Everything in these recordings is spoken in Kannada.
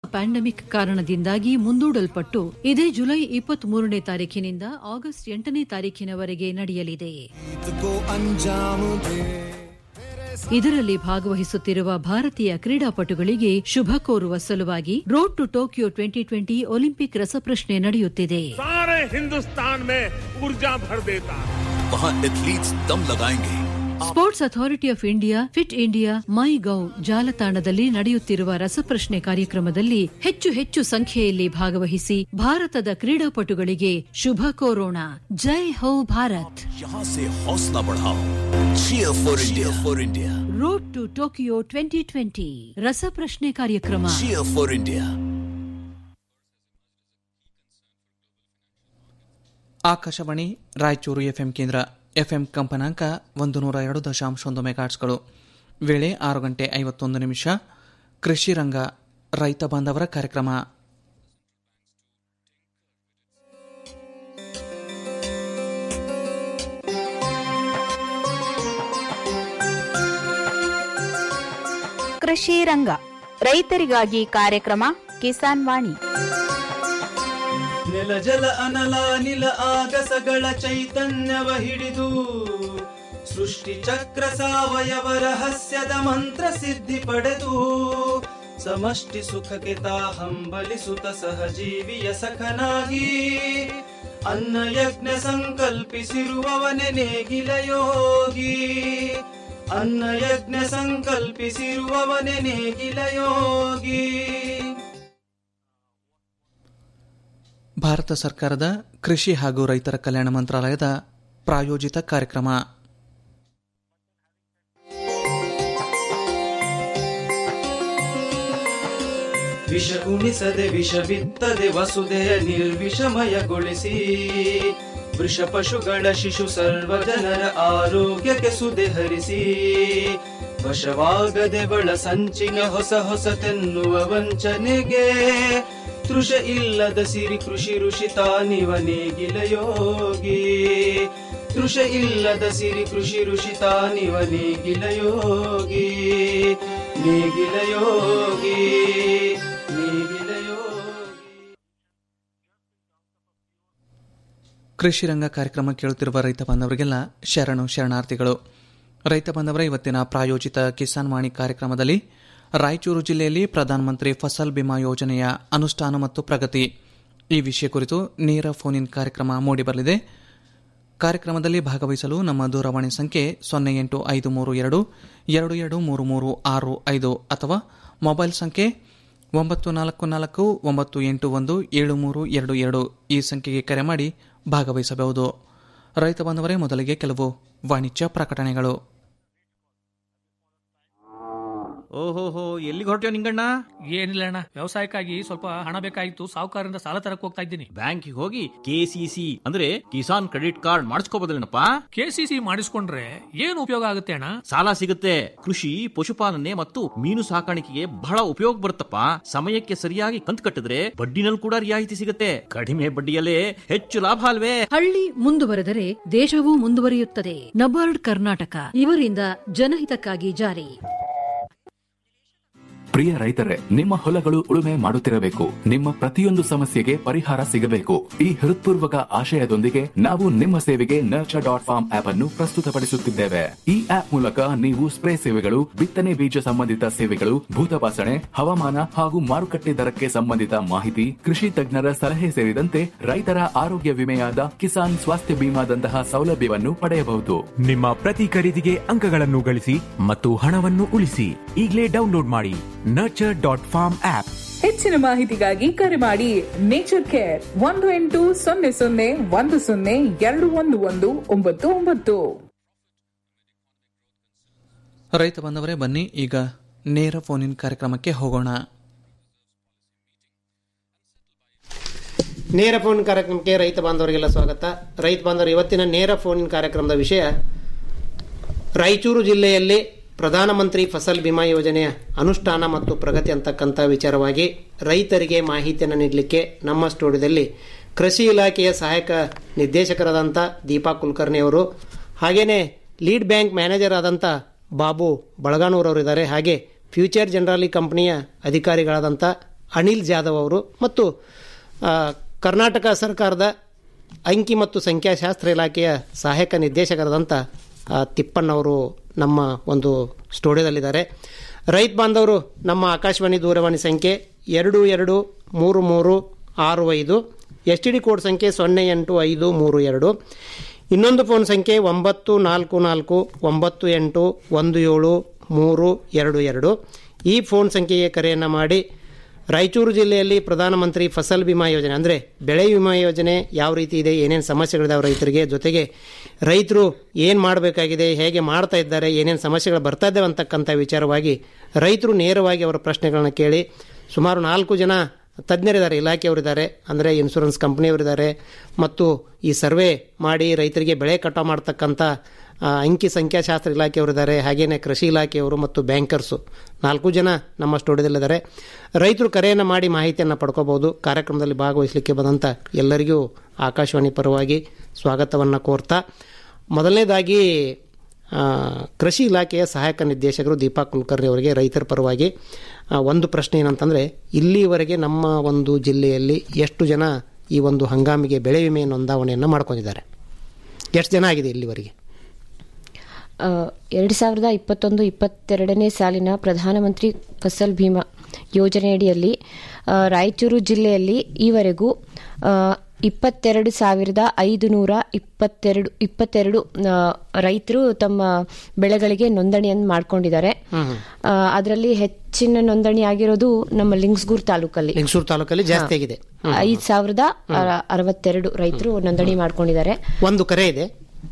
ಪ್ಯಾಂಡಮಿಕ್ ಕಾರಣದಿಂದಾಗಿ ಮುಂದೂಡಲ್ಪಟ್ಟು ಇದೇ ಜುಲೈ ಇಪ್ಪತ್ತ್ ಮೂರನೇ ತಾರೀಖಿನಿಂದ ಆಗಸ್ಟ್ ಎಂಟನೇ ತಾರೀಖಿನವರೆಗೆ ನಡೆಯಲಿದೆ को अंजाम दे ಇದರಲ್ಲಿ ಭಾಗವಹಿಸುತ್ತಿರುವ ಭಾರತೀಯ ಕ್ರೀಡಾಪಟುಗಳಿಗೆ ಶುಭ ಕೋರುವ ಸಲುವಾಗಿ road to Tokyo twenty twenty olympic ರಸಪ್ರಶ್ನೆ ನಡೆಯುತ್ತಿದೆ सारे हिंदुस्तान में ऊर्जा भर देता है वहाँ एथलीट्स दम लगाएंगे sports authority of India fit India my gov ಜಾಲತಾಣದಲ್ಲಿ ನಡೆಯುತ್ತಿರುವ ರಸಪ್ರಶ್ನೆ ಕಾರ್ಯಕ್ರಮದಲ್ಲಿ ಹೆಚ್ಚು ಹೆಚ್ಚು ಸಂಖ್ಯೆಯಲ್ಲಿ ಭಾಗವಹಿಸಿ ಭಾರತದ ಕ್ರೀಡಾಪಟುಗಳಿಗೆ ಶುಭ ಕೋರೋಣ ಜೈ ಹೋ ಭಾರತ್ यहाँ से हौसला बढ़ाओ cheer for india for india road to Tokyo twenty twenty ರಸಪ್ರಶ್ನೆ ಕಾರ್ಯಕ್ರಮ cheer for india Akashvani Raichur FM ಕೇಂದ್ರ ಎಫ್ಎಂ ಕಂಪನಾಂಕ ಒಂದು ನೂರ ಎರಡು ದಶಾಂಶ ಒಂದು ಮೆಗಾಟ್ಸ್ಗಳು ವೇಳೆ ಆರು ಗಂಟೆ ಐವತ್ತೊಂದು ನಿಮಿಷ ಕೃಷಿ ರಂಗ ರೈತ ಬಾಂಧವರ ಕಾರ್ಯಕ್ರಮ ಕೃಷಿ ರಂಗ ರೈತರಿಗಾಗಿ ಕಾರ್ಯಕ್ರಮ ಕಿಸಾನ್ ವಾಣಿ ನೆಲ ಜಲ ಅನಲ ನಿಲ ಆಗಸಗಳ ಚೈತನ್ಯವ ಹಿಡಿದು ಸೃಷ್ಟಿ ಚಕ್ರ ಸಾವಯವ ರಹಸ್ಯದ ಮಂತ್ರ ಸಿದ್ಧಿ ಪಡೆದು ಸಮಷ್ಟಿ ಸುಖಕ್ಕೆ ತಾ ಹಂಬಲಿಸುತ್ತ ಸಹಜೀವಿಯ ಸಖನಾಗಿ ಅನ್ನ ಯಜ್ಞ ಸಂಕಲ್ಪಿಸಿರುವವನೆ ನೇಗಿಲ ಯೋಗಿ ಅನ್ನ ಯಜ್ಞ ಸಂಕಲ್ಪಿಸಿರುವವನೆ ನೇಗಿಲ ಯೋಗಿ ಭಾರತ ಸರ್ಕಾರದ ಕೃಷಿ ಹಾಗೂ ರೈತರ ಕಲ್ಯಾಣ ಮಂತ್ರಾಲಯದ ಪ್ರಾಯೋಜಿತ ಕಾರ್ಯಕ್ರಮ ವಿಷ ಉಣಿಸದೆ ವಿಷ ಬಿತ್ತದೆ ವಸುದೆಯ ನಿರ್ವಿಷಮಯಗೊಳಿಸಿ ವೃಷ ಪಶುಗಳ ಶಿಶು ಸರ್ವ ಜನರ ಆರೋಗ್ಯಕ್ಕೆ ಸುದೆ ಹರಿಸಿ ವಶವಾಗದೆ ಬಳ ಸಂಚಿನ ಹೊಸ ಹೊಸತೆನ್ನುವ ವಂಚನೆಗೆ ತೃಷ ಇಲ್ಲದ ಸಿರಿ ಕೃಷಿ ಋಷಿ ತಾನಿವ ನೇಗಿಲ ಯೋಗಿ ತೃಷ ಇಲ್ಲದ ಸಿರಿ ಕೃಷಿ ಋಷಿ ತಾನಿವ ನೇಗಿಲ ಯೋಗಿ ನೇಗಿಲ ಯೋಗಿ ನೇಗಿಲ ಯೋಗಿ ಕೃಷಿ ರಂಗ ಕಾರ್ಯಕ್ರಮ ಕೇಳುತ್ತಿರುವ ರೈತ ಬಾಂಧವರಿಗೆಲ್ಲ ಶರಣು ಶರಣಾರ್ಥಿಗಳು ರೈತ ಬಾಂಧವರ ಇವತ್ತಿನ ಪ್ರಾಯೋಜಿತ ಕಿಸಾನ್ ವಾಣಿ ಕಾರ್ಯಕ್ರಮದಲ್ಲಿ ರಾಯಚೂರು ಜಿಲ್ಲೆಯಲ್ಲಿ ಪ್ರಧಾನಮಂತ್ರಿ ಫಸಲ್ ಬಿಮಾ ಯೋಜನೆಯ ಅನುಷ್ಠಾನ ಮತ್ತು ಪ್ರಗತಿ ಈ ವಿಷಯ ಕುರಿತು ನೇರ ಫೋನ್ ಇನ್ ಕಾರ್ಯಕ್ರಮ ಮೂಡಿಬರಲಿದೆ ಕಾರ್ಯಕ್ರಮದಲ್ಲಿ ಭಾಗವಹಿಸಲು ನಮ್ಮ ದೂರವಾಣಿ ಸಂಖ್ಯೆ ಸೊನ್ನೆ ಎಂಟು ಐದು ಮೂರು ಎರಡು ಎರಡು ಎರಡು ಮೂರು ಮೂರು ಆರು ಐದು ಅಥವಾ ಮೊಬೈಲ್ ಸಂಖ್ಯೆ ಒಂಬತ್ತು ನಾಲ್ಕು ನಾಲ್ಕು ಒಂಬತ್ತು ಎಂಟು ಒಂದು ಏಳು ಮೂರು ಎರಡು ಎರಡು ಈ ಸಂಖ್ಯೆಗೆ ಕರೆ ಮಾಡಿ ಭಾಗವಹಿಸಬಹುದು ರೈತ ಬಾಂಧವರೇ ಮೊದಲಿಗೆ ಕೆಲವು ವಾಣಿಜ್ಯ ಪ್ರಕಟಣೆಗಳು ಓಹೋಹೋ ಎಲ್ಲಿಗೆ ಹೊರಟ್ಯೋ ನಿಂಗಣ್ಣ ಏನಿಲ್ಲ ಅಣ್ಣ ವ್ಯವಸಾಯಕ್ಕಾಗಿ ಸ್ವಲ್ಪ ಹಣ ಬೇಕಾಗಿತ್ತು ಸಾಹುಕಾರರಿಂದ ಸಾಲ ತರಕ್ ಹೋಗ್ತಾ ಇದ್ದೀನಿ ಬ್ಯಾಂಕಿಗೆ ಹೋಗಿ ಕೆಸಿಸಿ ಅಂದ್ರೆ ಕಿಸಾನ್ ಕ್ರೆಡಿಟ್ ಕಾರ್ಡ್ ಮಾಡಿಸ್ಕೋಬೋದಲ್ಲೇನಪ್ಪ ಕೆಸಿಸಿ ಮಾಡಿಸ್ಕೊಂಡ್ರೆ ಏನು ಉಪಯೋಗ ಆಗುತ್ತೆ ಅಣ್ಣ ಸಾಲ ಸಿಗುತ್ತೆ ಕೃಷಿ ಪಶುಪಾಲನೆ ಮತ್ತು ಮೀನು ಸಾಕಾಣಿಕೆಗೆ ಬಹಳ ಉಪಯೋಗ ಬರುತ್ತಪ್ಪ ಸಮಯಕ್ಕೆ ಸರಿಯಾಗಿ ಕಂತು ಕಟ್ಟಿದ್ರೆ ಬಡ್ಡಿನಲ್ಲಿ ಕೂಡ ರಿಯಾಯಿತಿ ಸಿಗುತ್ತೆ ಕಡಿಮೆ ಬಡ್ಡಿಯಲ್ಲೇ ಹೆಚ್ಚು ಲಾಭ ಅಲ್ವೇ ಹಳ್ಳಿ ಮುಂದುವರೆದರೆ ದೇಶವೂ ಮುಂದುವರಿಯುತ್ತದೆ ನಬಾರ್ಡ್ ಕರ್ನಾಟಕ ಇವರಿಂದ ಜನಹಿತಕ್ಕಾಗಿ ಜಾರಿ ಪ್ರಿಯ ರೈತರೇ ನಿಮ್ಮ ಹೊಲಗಳು ಉಳುಮೆ ಮಾಡುತ್ತಿರಬೇಕು ನಿಮ್ಮ ಪ್ರತಿಯೊಂದು ಸಮಸ್ಯೆಗೆ ಪರಿಹಾರ ಸಿಗಬೇಕು ಈ ಹೃತ್ಪೂರ್ವಕ ಆಶಯದೊಂದಿಗೆ ನಾವು ನಿಮ್ಮ ಸೇವೆಗೆ ನರ್ಚರ್ ಡಾಟ್ ಫಾರ್ಮ್ ಆಪ್ ಅನ್ನು ಪ್ರಸ್ತುತಪಡಿಸುತ್ತಿದ್ದೇವೆ ಈ ಆಪ್ ಮೂಲಕ ನೀವು ಸ್ಪ್ರೇ ಸೇವೆಗಳು ಬಿತ್ತನೆ ಬೀಜ ಸಂಬಂಧಿತ ಸೇವೆಗಳು ಭೂತಪಾಸಣೆ ಹವಾಮಾನ ಹಾಗೂ ಮಾರುಕಟ್ಟೆ ದರಕ್ಕೆ ಸಂಬಂಧಿತ ಮಾಹಿತಿ ಕೃಷಿ ತಜ್ಞರ ಸಲಹೆ ಸೇರಿದಂತೆ ರೈತರ ಆರೋಗ್ಯ ವಿಮೆಯಾದ ಕಿಸಾನ್ ಸ್ವಾಸ್ಥ್ಯ ಬಿಮಾದಂತಹ ಸೌಲಭ್ಯವನ್ನು ಪಡೆಯಬಹುದು ನಿಮ್ಮ ಪ್ರತಿ ಖರೀದಿಗೆ ಅಂಕಗಳನ್ನು ಗಳಿಸಿ ಮತ್ತು ಹಣವನ್ನು ಉಳಿಸಿ ಈಗಲೇ ಡೌನ್ಲೋಡ್ ಮಾಡಿ ನರ್ಚರ್ ಡಾಟ್ ಫಾರ್ಮ್ ಆಪ್ ಹೆಚ್ಚಿನ ಮಾಹಿತಿಗಾಗಿ ಕರೆ ಮಾಡಿ ನೇಚರ್ ಕೇರ್ ಒಂದು ಎಂಟು ಸೊನ್ನೆ ಸೊನ್ನೆ ಒಂದು ಸೊನ್ನೆ ಎರಡು ಒಂದು ಒಂದು ಒಂಬತ್ತು ಒಂಬತ್ತು ರೈತ ಬಾಂಧವರೇ ಬನ್ನಿ ಈಗ ನೇರ ಫೋನ್ ಇನ್ ಕಾರ್ಯಕ್ರಮಕ್ಕೆ ಹೋಗೋಣ ನೇರ ಫೋನ್ ಕಾರ್ಯಕ್ರಮಕ್ಕೆ ರೈತ ಬಾಂಧವರಿಗೆಲ್ಲ ಸ್ವಾಗತ ರೈತ ಬಾಂಧವರು ಇವತ್ತಿನ ನೇರ ಫೋನ್ ಕಾರ್ಯಕ್ರಮದ ವಿಷಯ ರಾಯಚೂರು ಜಿಲ್ಲೆಯಲ್ಲಿ ಪ್ರಧಾನಮಂತ್ರಿ ಫಸಲ್ ಬಿಮಾ ಯೋಜನೆಯ ಅನುಷ್ಠಾನ ಮತ್ತು ಪ್ರಗತಿ ಅಂತಕ್ಕಂಥ ವಿಚಾರವಾಗಿ ರೈತರಿಗೆ ಮಾಹಿತಿಯನ್ನು ನೀಡಲಿಕ್ಕೆ ನಮ್ಮ ಸ್ಟುಡಿಯೋದಲ್ಲಿ ಕೃಷಿ ಇಲಾಖೆಯ ಸಹಾಯಕ ನಿರ್ದೇಶಕರಾದಂಥ ದೀಪಾ ಕುಲಕರ್ಣಿ ಅವರು ಹಾಗೆಯೇ ಲೀಡ್ ಬ್ಯಾಂಕ್ ಮ್ಯಾನೇಜರ್ ಆದಂಥ ಬಾಬು ಬಳಗಾನೂರವರು ಇದ್ದಾರೆ ಹಾಗೆ ಫ್ಯೂಚರ್ ಜನರಲಿ ಕಂಪನಿಯ ಅಧಿಕಾರಿಗಳಾದಂಥ ಅನಿಲ್ ಜಾಧವ್ ಅವರು ಮತ್ತು ಆ, ಕರ್ನಾಟಕ ಸರ್ಕಾರದ ಅಂಕಿ ಮತ್ತು ಸಂಖ್ಯಾಶಾಸ್ತ್ರ ಇಲಾಖೆಯ ಸಹಾಯಕ ನಿರ್ದೇಶಕರಾದಂಥ ಆ, ತಿಪ್ಪಣ್ಣವರು ನಮ್ಮ ಒಂದು ಸ್ಟುಡಿಯೋದಲ್ಲಿದ್ದಾರೆ ರೈತ ಬಾಂಧವರು ನಮ್ಮ ಆಕಾಶವಾಣಿ ದೂರವಾಣಿ ಸಂಖ್ಯೆ ಎರಡು ಎರಡು ಮೂರು ಮೂರು ಆರು ಐದು ಎಸ್ ಟಿ ಡಿ ಕೋಡ್ ಸಂಖ್ಯೆ ಸೊನ್ನೆ ಎಂಟು ಐದು ಮೂರು ಎರಡು ಇನ್ನೊಂದು ಫೋನ್ ಸಂಖ್ಯೆ ಒಂಬತ್ತು ನಾಲ್ಕು ನಾಲ್ಕು ಒಂಬತ್ತು ಎಂಟು ಒಂದು ಏಳು ಮೂರು ಎರಡು ಎರಡು ಈ ಫೋನ್ ಸಂಖ್ಯೆಗೆ ಕರೆಯನ್ನು ಮಾಡಿ ರಾಯಚೂರು ಜಿಲ್ಲೆಯಲ್ಲಿ ಪ್ರಧಾನಮಂತ್ರಿ ಫಸಲ್ ಬಿಮಾ ಯೋಜನೆ ಅಂದರೆ ಬೆಳೆ ವಿಮಾ ಯೋಜನೆ ಯಾವ ರೀತಿ ಇದೆ ಏನೇನು ಸಮಸ್ಯೆಗಳಿದಾವೆ ರೈತರಿಗೆ ಜೊತೆಗೆ ರೈತರು ಏನು ಮಾಡಬೇಕಾಗಿದೆ ಹೇಗೆ ಮಾಡ್ತಾ ಇದ್ದಾರೆ ಏನೇನು ಸಮಸ್ಯೆಗಳು ಬರ್ತಾ ಇದ್ದಾವೆ ಅಂತಕ್ಕಂಥ ವಿಚಾರವಾಗಿ ರೈತರು ನೇರವಾಗಿ ಅವರ ಪ್ರಶ್ನೆಗಳನ್ನ ಕೇಳಿ ಸುಮಾರು ನಾಲ್ಕು ಜನ ತಜ್ಞರಿದ್ದಾರೆ ಇಲಾಖೆಯವರಿದ್ದಾರೆ ಅಂದರೆ ಇನ್ಶೂರೆನ್ಸ್ ಕಂಪ್ನಿಯವರಿದ್ದಾರೆ ಮತ್ತು ಈ ಸರ್ವೆ ಮಾಡಿ ರೈತರಿಗೆ ಬೆಳೆ ಕಟಾವು ಮಾಡ್ತಕ್ಕಂಥ ಆ, ಅಂಕಿ ಸಂಖ್ಯಾಶಾಸ್ತ್ರ ಇಲಾಖೆಯವರಿದ್ದಾರೆ ಹಾಗೇನೆ ಕೃಷಿ ಇಲಾಖೆಯವರು ಮತ್ತು ಬ್ಯಾಂಕರ್ಸು ನಾಲ್ಕು ಜನ ನಮ್ಮ ಸ್ಟುಡಿಯೋದಲ್ಲಿದ್ದಾರೆ ರೈತರು ಕರೆಯನ್ನು ಮಾಡಿ ಮಾಹಿತಿಯನ್ನು ಪಡ್ಕೋಬಹುದು ಕಾರ್ಯಕ್ರಮದಲ್ಲಿ ಭಾಗವಹಿಸಲಿಕ್ಕೆ ಬಂದಂಥ ಎಲ್ಲರಿಗೂ ಆಕಾಶವಾಣಿ ಪರವಾಗಿ ಸ್ವಾಗತವನ್ನು ಕೋರ್ತಾ ಮೊದಲನೇದಾಗಿ ಆ, ಕೃಷಿ ಇಲಾಖೆಯ ಸಹಾಯಕ ನಿರ್ದೇಶಕರು ದೀಪಾ ಕುಲಕರ್ಣಿ ಅವರಿಗೆ ರೈತರ ಪರವಾಗಿ ಆ, ಒಂದು ಪ್ರಶ್ನೆ ಏನಂತಂದರೆ ಇಲ್ಲಿವರೆಗೆ ನಮ್ಮ ಒಂದು ಜಿಲ್ಲೆಯಲ್ಲಿ ಎಷ್ಟು ಜನ ಈ ಒಂದು ಹಂಗಾಮಿಗೆ ಬೆಳೆ ವಿಮೆ ನೋಂದಾವಣೆಯನ್ನು ಮಾಡ್ಕೊಂಡಿದ್ದಾರೆ ಎಷ್ಟು ಜನ ಆಗಿದೆ ಇಲ್ಲಿವರೆಗೆ ಎರಡು ಸಾವಿರದ ಇಪ್ಪತ್ತೊಂದು ಇಪ್ಪತ್ತೆರಡನೇ ಸಾಲಿನ ಪ್ರಧಾನಮಂತ್ರಿ ಫಸಲ್ ಭೀಮಾ ಯೋಜನೆಯಡಿಯಲ್ಲಿ ಆ, ರಾಯಚೂರು ಜಿಲ್ಲೆಯಲ್ಲಿ ಈವರೆಗೂ ಆ, ಇಪ್ಪತ್ತೆರಡು ಸಾವಿರದ ಐದು ನೂರ ಇಪ್ಪತ್ತೆರಡು ಇಪ್ಪತ್ತೆರಡು ಆ, ರೈತರು ತಮ್ಮ ಬೆಳೆಗಳಿಗೆ ನೋಂದಣಿಯನ್ನು ಮಾಡ್ಕೊಂಡಿದ್ದಾರೆ ಅದರಲ್ಲಿ ಹೆಚ್ಚಿನ ನೋಂದಣಿ ಆಗಿರೋದು ನಮ್ಮ ಲಿಂಗ್ಸ್ಗೂರ್ ತಾಲೂಕಲ್ಲಿ ಲಿಂಗಸೂರು ತಾಲೂಕಲ್ಲಿ ಜಾಸ್ತಿ ಆಗಿದೆ ಐದು ಸಾವಿರದ ಅರ- ಅರವತ್ತೆರಡು ರೈತರು ನೋಂದಣಿ ಮಾಡ್ಕೊಂಡಿದ್ದಾರೆ ಒಂದು ಕರೆ ಇದೆ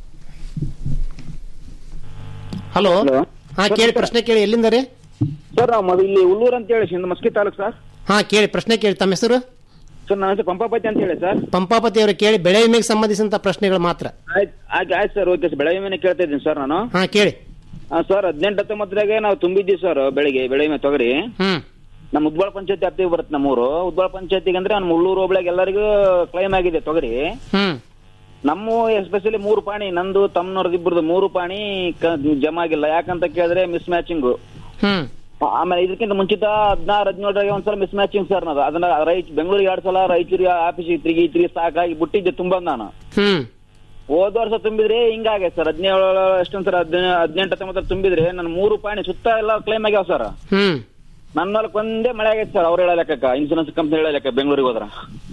ಹಲೋ ಹಾ ಕೇಳಿ ಪ್ರಶ್ನೆ ಕೇಳಿ ಎಲ್ಲಿಂದ ರೀ ಸರ್ ನಾವು ಮೊದಲು ಇಲ್ಲಿ ಉಳ್ಳೂರು ಅಂತ ಹೇಳಿ ಶಿಂದ ಮಸ್ಕಿ ತಾಲೂಕು ಸರ್ ಹಾ ಕೇಳಿ ಪ್ರಶ್ನೆ ಕೇಳಿ ತಮ್ಮ ಹೆಸರು ಸರ್ ನನ್ನ ಹೆಸರು ಪಂಪಾಪತಿ ಅಂತ ಹೇಳಿ ಸರ್ ಪಂಪಾಪತಿ ಅವರು ಕೇಳಿ ಬೆಳೆ ವಿಮೆಗೆ ಸಂಬಂಧಿಸಿದಂತ ಪ್ರಶ್ನೆಗಳು ಮಾತ್ರ ಆಯ್ತು ಆಯ್ತು ಆಯ್ತು ಸರ್ ಓಕೆ ಸರ್ ಬೆಳೆ ವಿಮೆನೆ ಕೇಳ್ತಾ ಇದ್ದೀನಿ ಸರ್ ನಾನು ಹಾ ಕೇಳಿ ಆ, ಸರ್ ಹದಿನೆಂಟು ಹತ್ತೊಂಬತ್ತರಾಗೆ ನಾವು ತುಂಬಿದ್ದೀವಿ ಸರ್ ಬೆಳಿಗ್ಗೆ ಬೆಳೆ ವಿಮೆ ತೊಗರಿ ಹ್ಮ್ ನಮ್ಮ ಉದ್ಬಾಳ ಪಂಚಾಯತಿ ವ್ಯಾಪ್ತಿಗೆ ಬರುತ್ತೆ ನಮ್ಮೂರು ಉದ್ಬಾಳ ಪಂಚಾಯತಿಗೆ ಅಂದ್ರೆ ನಮ್ಮ ಉಳ್ಳೂರು ಹೋಬಳಿಗೆ ಎಲ್ಲರಿಗೂ ಕ್ಲೈಮ್ ಆಗಿದೆ ತೊಗರಿ ಹ್ಮ್ ನಮ್ಮ ಎಸ್ಪೆಷಲಿ ಮೂರು ಪಾಣಿ ನಂದು ತಮ್ಮನವ್ರದ್ದು ಇಬ್ಬರದು ಮೂರು ಪಾಣಿ ಕ- ಜಮಾ ಆಗಿಲ್ಲ ಯಾಕಂತ ಕೇಳಿದ್ರೆ ಮಿಸ್ ಮ್ಯಾಚಿಂಗು ಹ್ಮ್ ಆಮೇಲೆ ಇದಕ್ಕಿಂತ ಮುಂಚಿತ ಹದಿನಾರು ಹದಿನೇಳರಾಗೆ ಒಂದ್ಸಲ ಮಿಸ್ ಮ್ಯಾಚಿಂಗ್ ಸರ್ ನಾನು ಅದನ್ನ ರೈಟ್ ಬೆಂಗಳೂರಿಗೆ ಎರಡು ಸಲ ರಾಯಚೂರಿಗೆ ಆಫೀಸಿಗೆ ತಿರುಗಿ ತಿರುಗಿ ಸಾಕಾಗಿ ಬಿಟ್ಟಿದ್ದೆ ತುಂಬ ನಾನು ಹ್ಮ್ ಹೋದ ವರ್ಷ ತುಂಬಿದ್ರೆ ಹಿಂಗಾಗೆ ಸರ್ ಹದಿನೇಳು ಎಷ್ಟೊಂದ್ ಸರ್ ಹದಿನೇಳು ಹದಿನೆಂಟು ಹತ್ತೊಂಬತ್ತರ ತುಂಬಿದ್ರೆ ನನ್ನ ಮೂರು ಪಾಣಿ ಸುತ್ತ ಎಲ್ಲ ಕ್ಲೈಮ್ ಆಗ್ಯಾವ ಸರ್ ಹ್ಮ್ ನನ್ನ ಹೊಲಕ್ಕೆ ಒಂದೇ ಮಳೆ ಆಗೈತೆ ಸರ್ ಅವ್ರು ಹೇಳೋ ಲೆಕ್ಕಕ್ಕ ಇನ್ಸೂರೆನ್ಸ್ ಕಂಪ್ನಿ ಹೇಳೋ ಲೆಕ್ಕ ಬೆಂಗಳೂರಿಗೆ ಹೋದ್ರ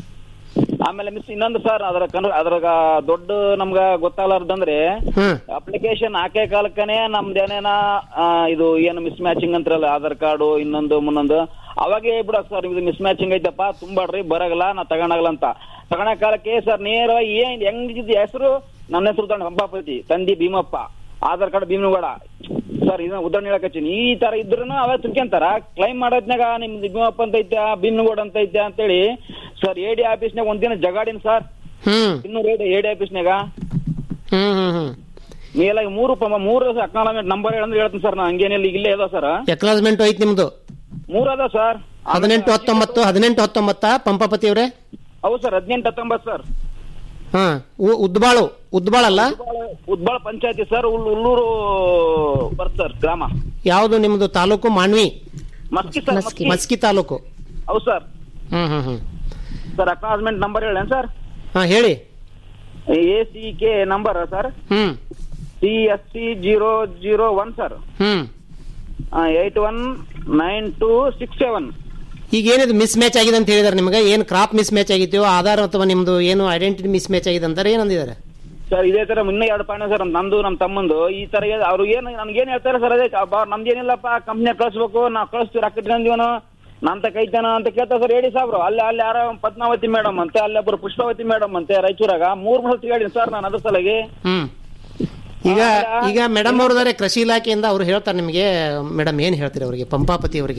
ಆಮೇಲೆ ಮಿಸ್ ಇನ್ನೊಂದು ಸರ್ ಅದರ ಕನ್ ಅದ್ರಾಗ ದೊಡ್ಡ ನಮ್ಗ ಗೊತ್ತಾಗಲಾರ್ದಂದ್ರೆ ಹ್ಮ್ ಅಪ್ಲಿಕೇಶನ್ ಹಾಕೇ ಕಾಲಕ್ಕನೆ ನಮ್ದೇನೇನ ಆ, ಇದು ಏನು ಮಿಸ್ ಮ್ಯಾಚಿಂಗ್ ಅಂತಾರಲ್ಲ ಆಧಾರ್ ಕಾರ್ಡು ಇನ್ನೊಂದು ಮುನ್ನೊಂದು ಅವಾಗೇ ಬಿಡಕ್ ಸರ್ ಇದು ಮಿಸ್ ಮ್ಯಾಚಿಂಗ್ ಐತಪ್ಪ ತುಂಬಾಡ್ರಿ ಬರಗಲ್ಲ ನಾ ತಗೊಂಡಾಗಲ್ಲ ಅಂತ ತಗೊಳ ಕಾಲಕ್ಕೆ ಸರ್ ನೇರವಾಗಿ ಏನ್ ಹೆಂಗಿದ್ ಹೆಸರು ನನ್ನ ಹೆಸರು ತಂಡ ಹಂಪಾಪತಿ ತಂದಿ ಭೀಮಪ್ಪ ಆಧಾರ್ ಕಾರ್ಡ್ ಭೀಮನಗೌಡ ಸರ್ ಇದನ್ನ ಉದಾಹರಣೆ ಹೇಳಕತ್ತೀನಿ ಈ ತರ ಇದ್ರು ಅವೇ ತಿಳ್ಕೊಂತಾರ ಕ್ಲೈಮ್ ಮಾಡೋದ್ನಾಗ ನಿಮ್ದು ಭೀಮಪ್ಪ ಅಂತ ಐತೆ ಭೀಮನಗೌಡ ಅಂತ ಐತೆ ಅಂತೇಳಿ ಸರ್ ಎ ಡಿ ಆಫೀಸ್ನಾಗ ಒಂದಿನ ಜಗಾಡಿನ ಸರ್ ಹ್ಮ್ ಇನ್ನೂರು ಎ ಡಿ ಆಫೀಸ್ನಾಗ ಹ್ಮ್ ಹ್ಮ್ ಹ್ಮ್ ಮೇಲಾಗಿ ಮೂರು ಪ- ಮೂರು ಅಕ್ನಾಲಜ್ಮೆಂಟ್ ನಂಬರ್ ಹೇಳಂದ್ರೆ ಹೇಳ್ತೀನಿ ಸರ್ ನಾ ಹಂಗೇನಿಲ್ಲ ಇಲ್ಲೇ ಅದ ಸರ್ ಎಕ್ಲಾಜ್ಮೆಂಟ್ ಐತಿ ನಿಮ್ದು ಮೂರ್ ಅದ ಸರ್ ಹದಿನೆಂಟು ಹತ್ತೊಂಬತ್ತು ಹದಿನೆಂಟು ಹತ್ತೊಂಬತ್ತಾ ಪಂಪಾಪತಿ ಅವರೇ ಹೌದು ಸರ್ ಹದಿನೆಂಟು ಹತ್ತೊಂಬತ್ತು ಸರ್ ಹಾ ಉ- ಉದ್ಬಾಳು ಉದ್ಬಾಳಲ್ಲ ಉದ್ಬಾಳ ಪಂಚಾಯತಿ ಸರ್ ಉಲ್- ಉಳ್ಳೂರು ಬರ್ತ್ ಸರ್ ಗ್ರಾಮ ಯಾವುದು ನಿಮ್ದು ತಾಲೂಕು ಮಾನ್ವಿ ಮಸ್ಕಿ ಸರ್ ಮಸ್ಕಿ ಮಸ್ಕಿ ತಾಲೂಕು ಹೌದು sir hmm hmm hmm sir acknowledgement number ಹೇಳೇನ್ ಸರ್ ಹಾ ಹೇಳಿ A C K number sir hmm C S C zero zero one sir hmm eight one nine two six seven ಈಗ ಏನಿದು ಮಿಸ್ ಮ್ಯಾಚ್ ಆಗಿದೆ ಅಂತ ಹೇಳಿದಾರೆ ನಿಮಗೆ ಏನು ಕ್ರಾಪ್ ಮಿಸ್ ಮ್ಯಾಚ್ ಆಗಿತ್ತು ಆಧಾರ್ ಅಥವಾ ನಿಮ್ದು ಏನು ಐಡೆಂಟಿಟಿ ಮಿಸ್ ಮ್ಯಾಚ್ ಆಗಿದೆ ಅಂತಾರೆ ಏನಂದಿದ್ದಾರೆ ಸರ್ ಇದೇ ತರ ಮುನ್ನೆ ಎರಡು ಪಾಣ ಸರ್ ನಂದು ನಮ್ಮ ತಮ್ಮಂದು ಈ ತರ ಏ- ಅವ್ರು ಏನು ನನ್ಗೆ ಏನ್ ಹೇಳ್ತಾರೆ ಸರ್ ಅದೇ ಅಬ್ಬಾ, ನಮ್ದೇನಿಲ್ಲಪ್ಪ ಕಂಪ್ನಿ ಕಳ್ಸ್ಬೇಕು ನಾವು ಕಳಿಸ್ತೀವಿ ರೊಕ್ಕ ಇಟ್ಕೊಂಡಿವನು ನಮ್ ತಕ ಐತನ ಅಂತ ಕೇಳ್ತಾರೆ ಸರ್ ಹೇಳಿ ಸಾಬ್ರು ಅಲ್ಲಿ ಅಲ್ಲಿ ಯಾರೋ ಪದ್ಮಾವತಿ ಮೇಡಮ್ ಅಂತೆ ಅಲ್ಲಿ ಒಬ್ರು ಪುಷ್ಪಾವತಿ ಮೇಡಮ್ ಅಂತೆ ರಾಯಚೂರಾಗ ಮೂರ್ ಮೂರು ಸತಿ ಹೇಳಿ ಸರ್ ನಾನು ಅದ್ರ ಸಲಗಿ ಹ್ಮ್ ಈಗ ಈಗ ಮೇಡಮ್ ಅವ್ರದಾರೆ ಕೃಷಿ ಇಲಾಖೆಯಿಂದ ಅವ್ರು ಹೇಳ್ತಾರೆ ನಿಮಗೆ ಮೇಡಮ್ ಏನ್ ಹೇಳ್ತೀರಿ ಅವರಿಗೆ ಪಂಪಾಪತಿ ಅವರಿಗೆ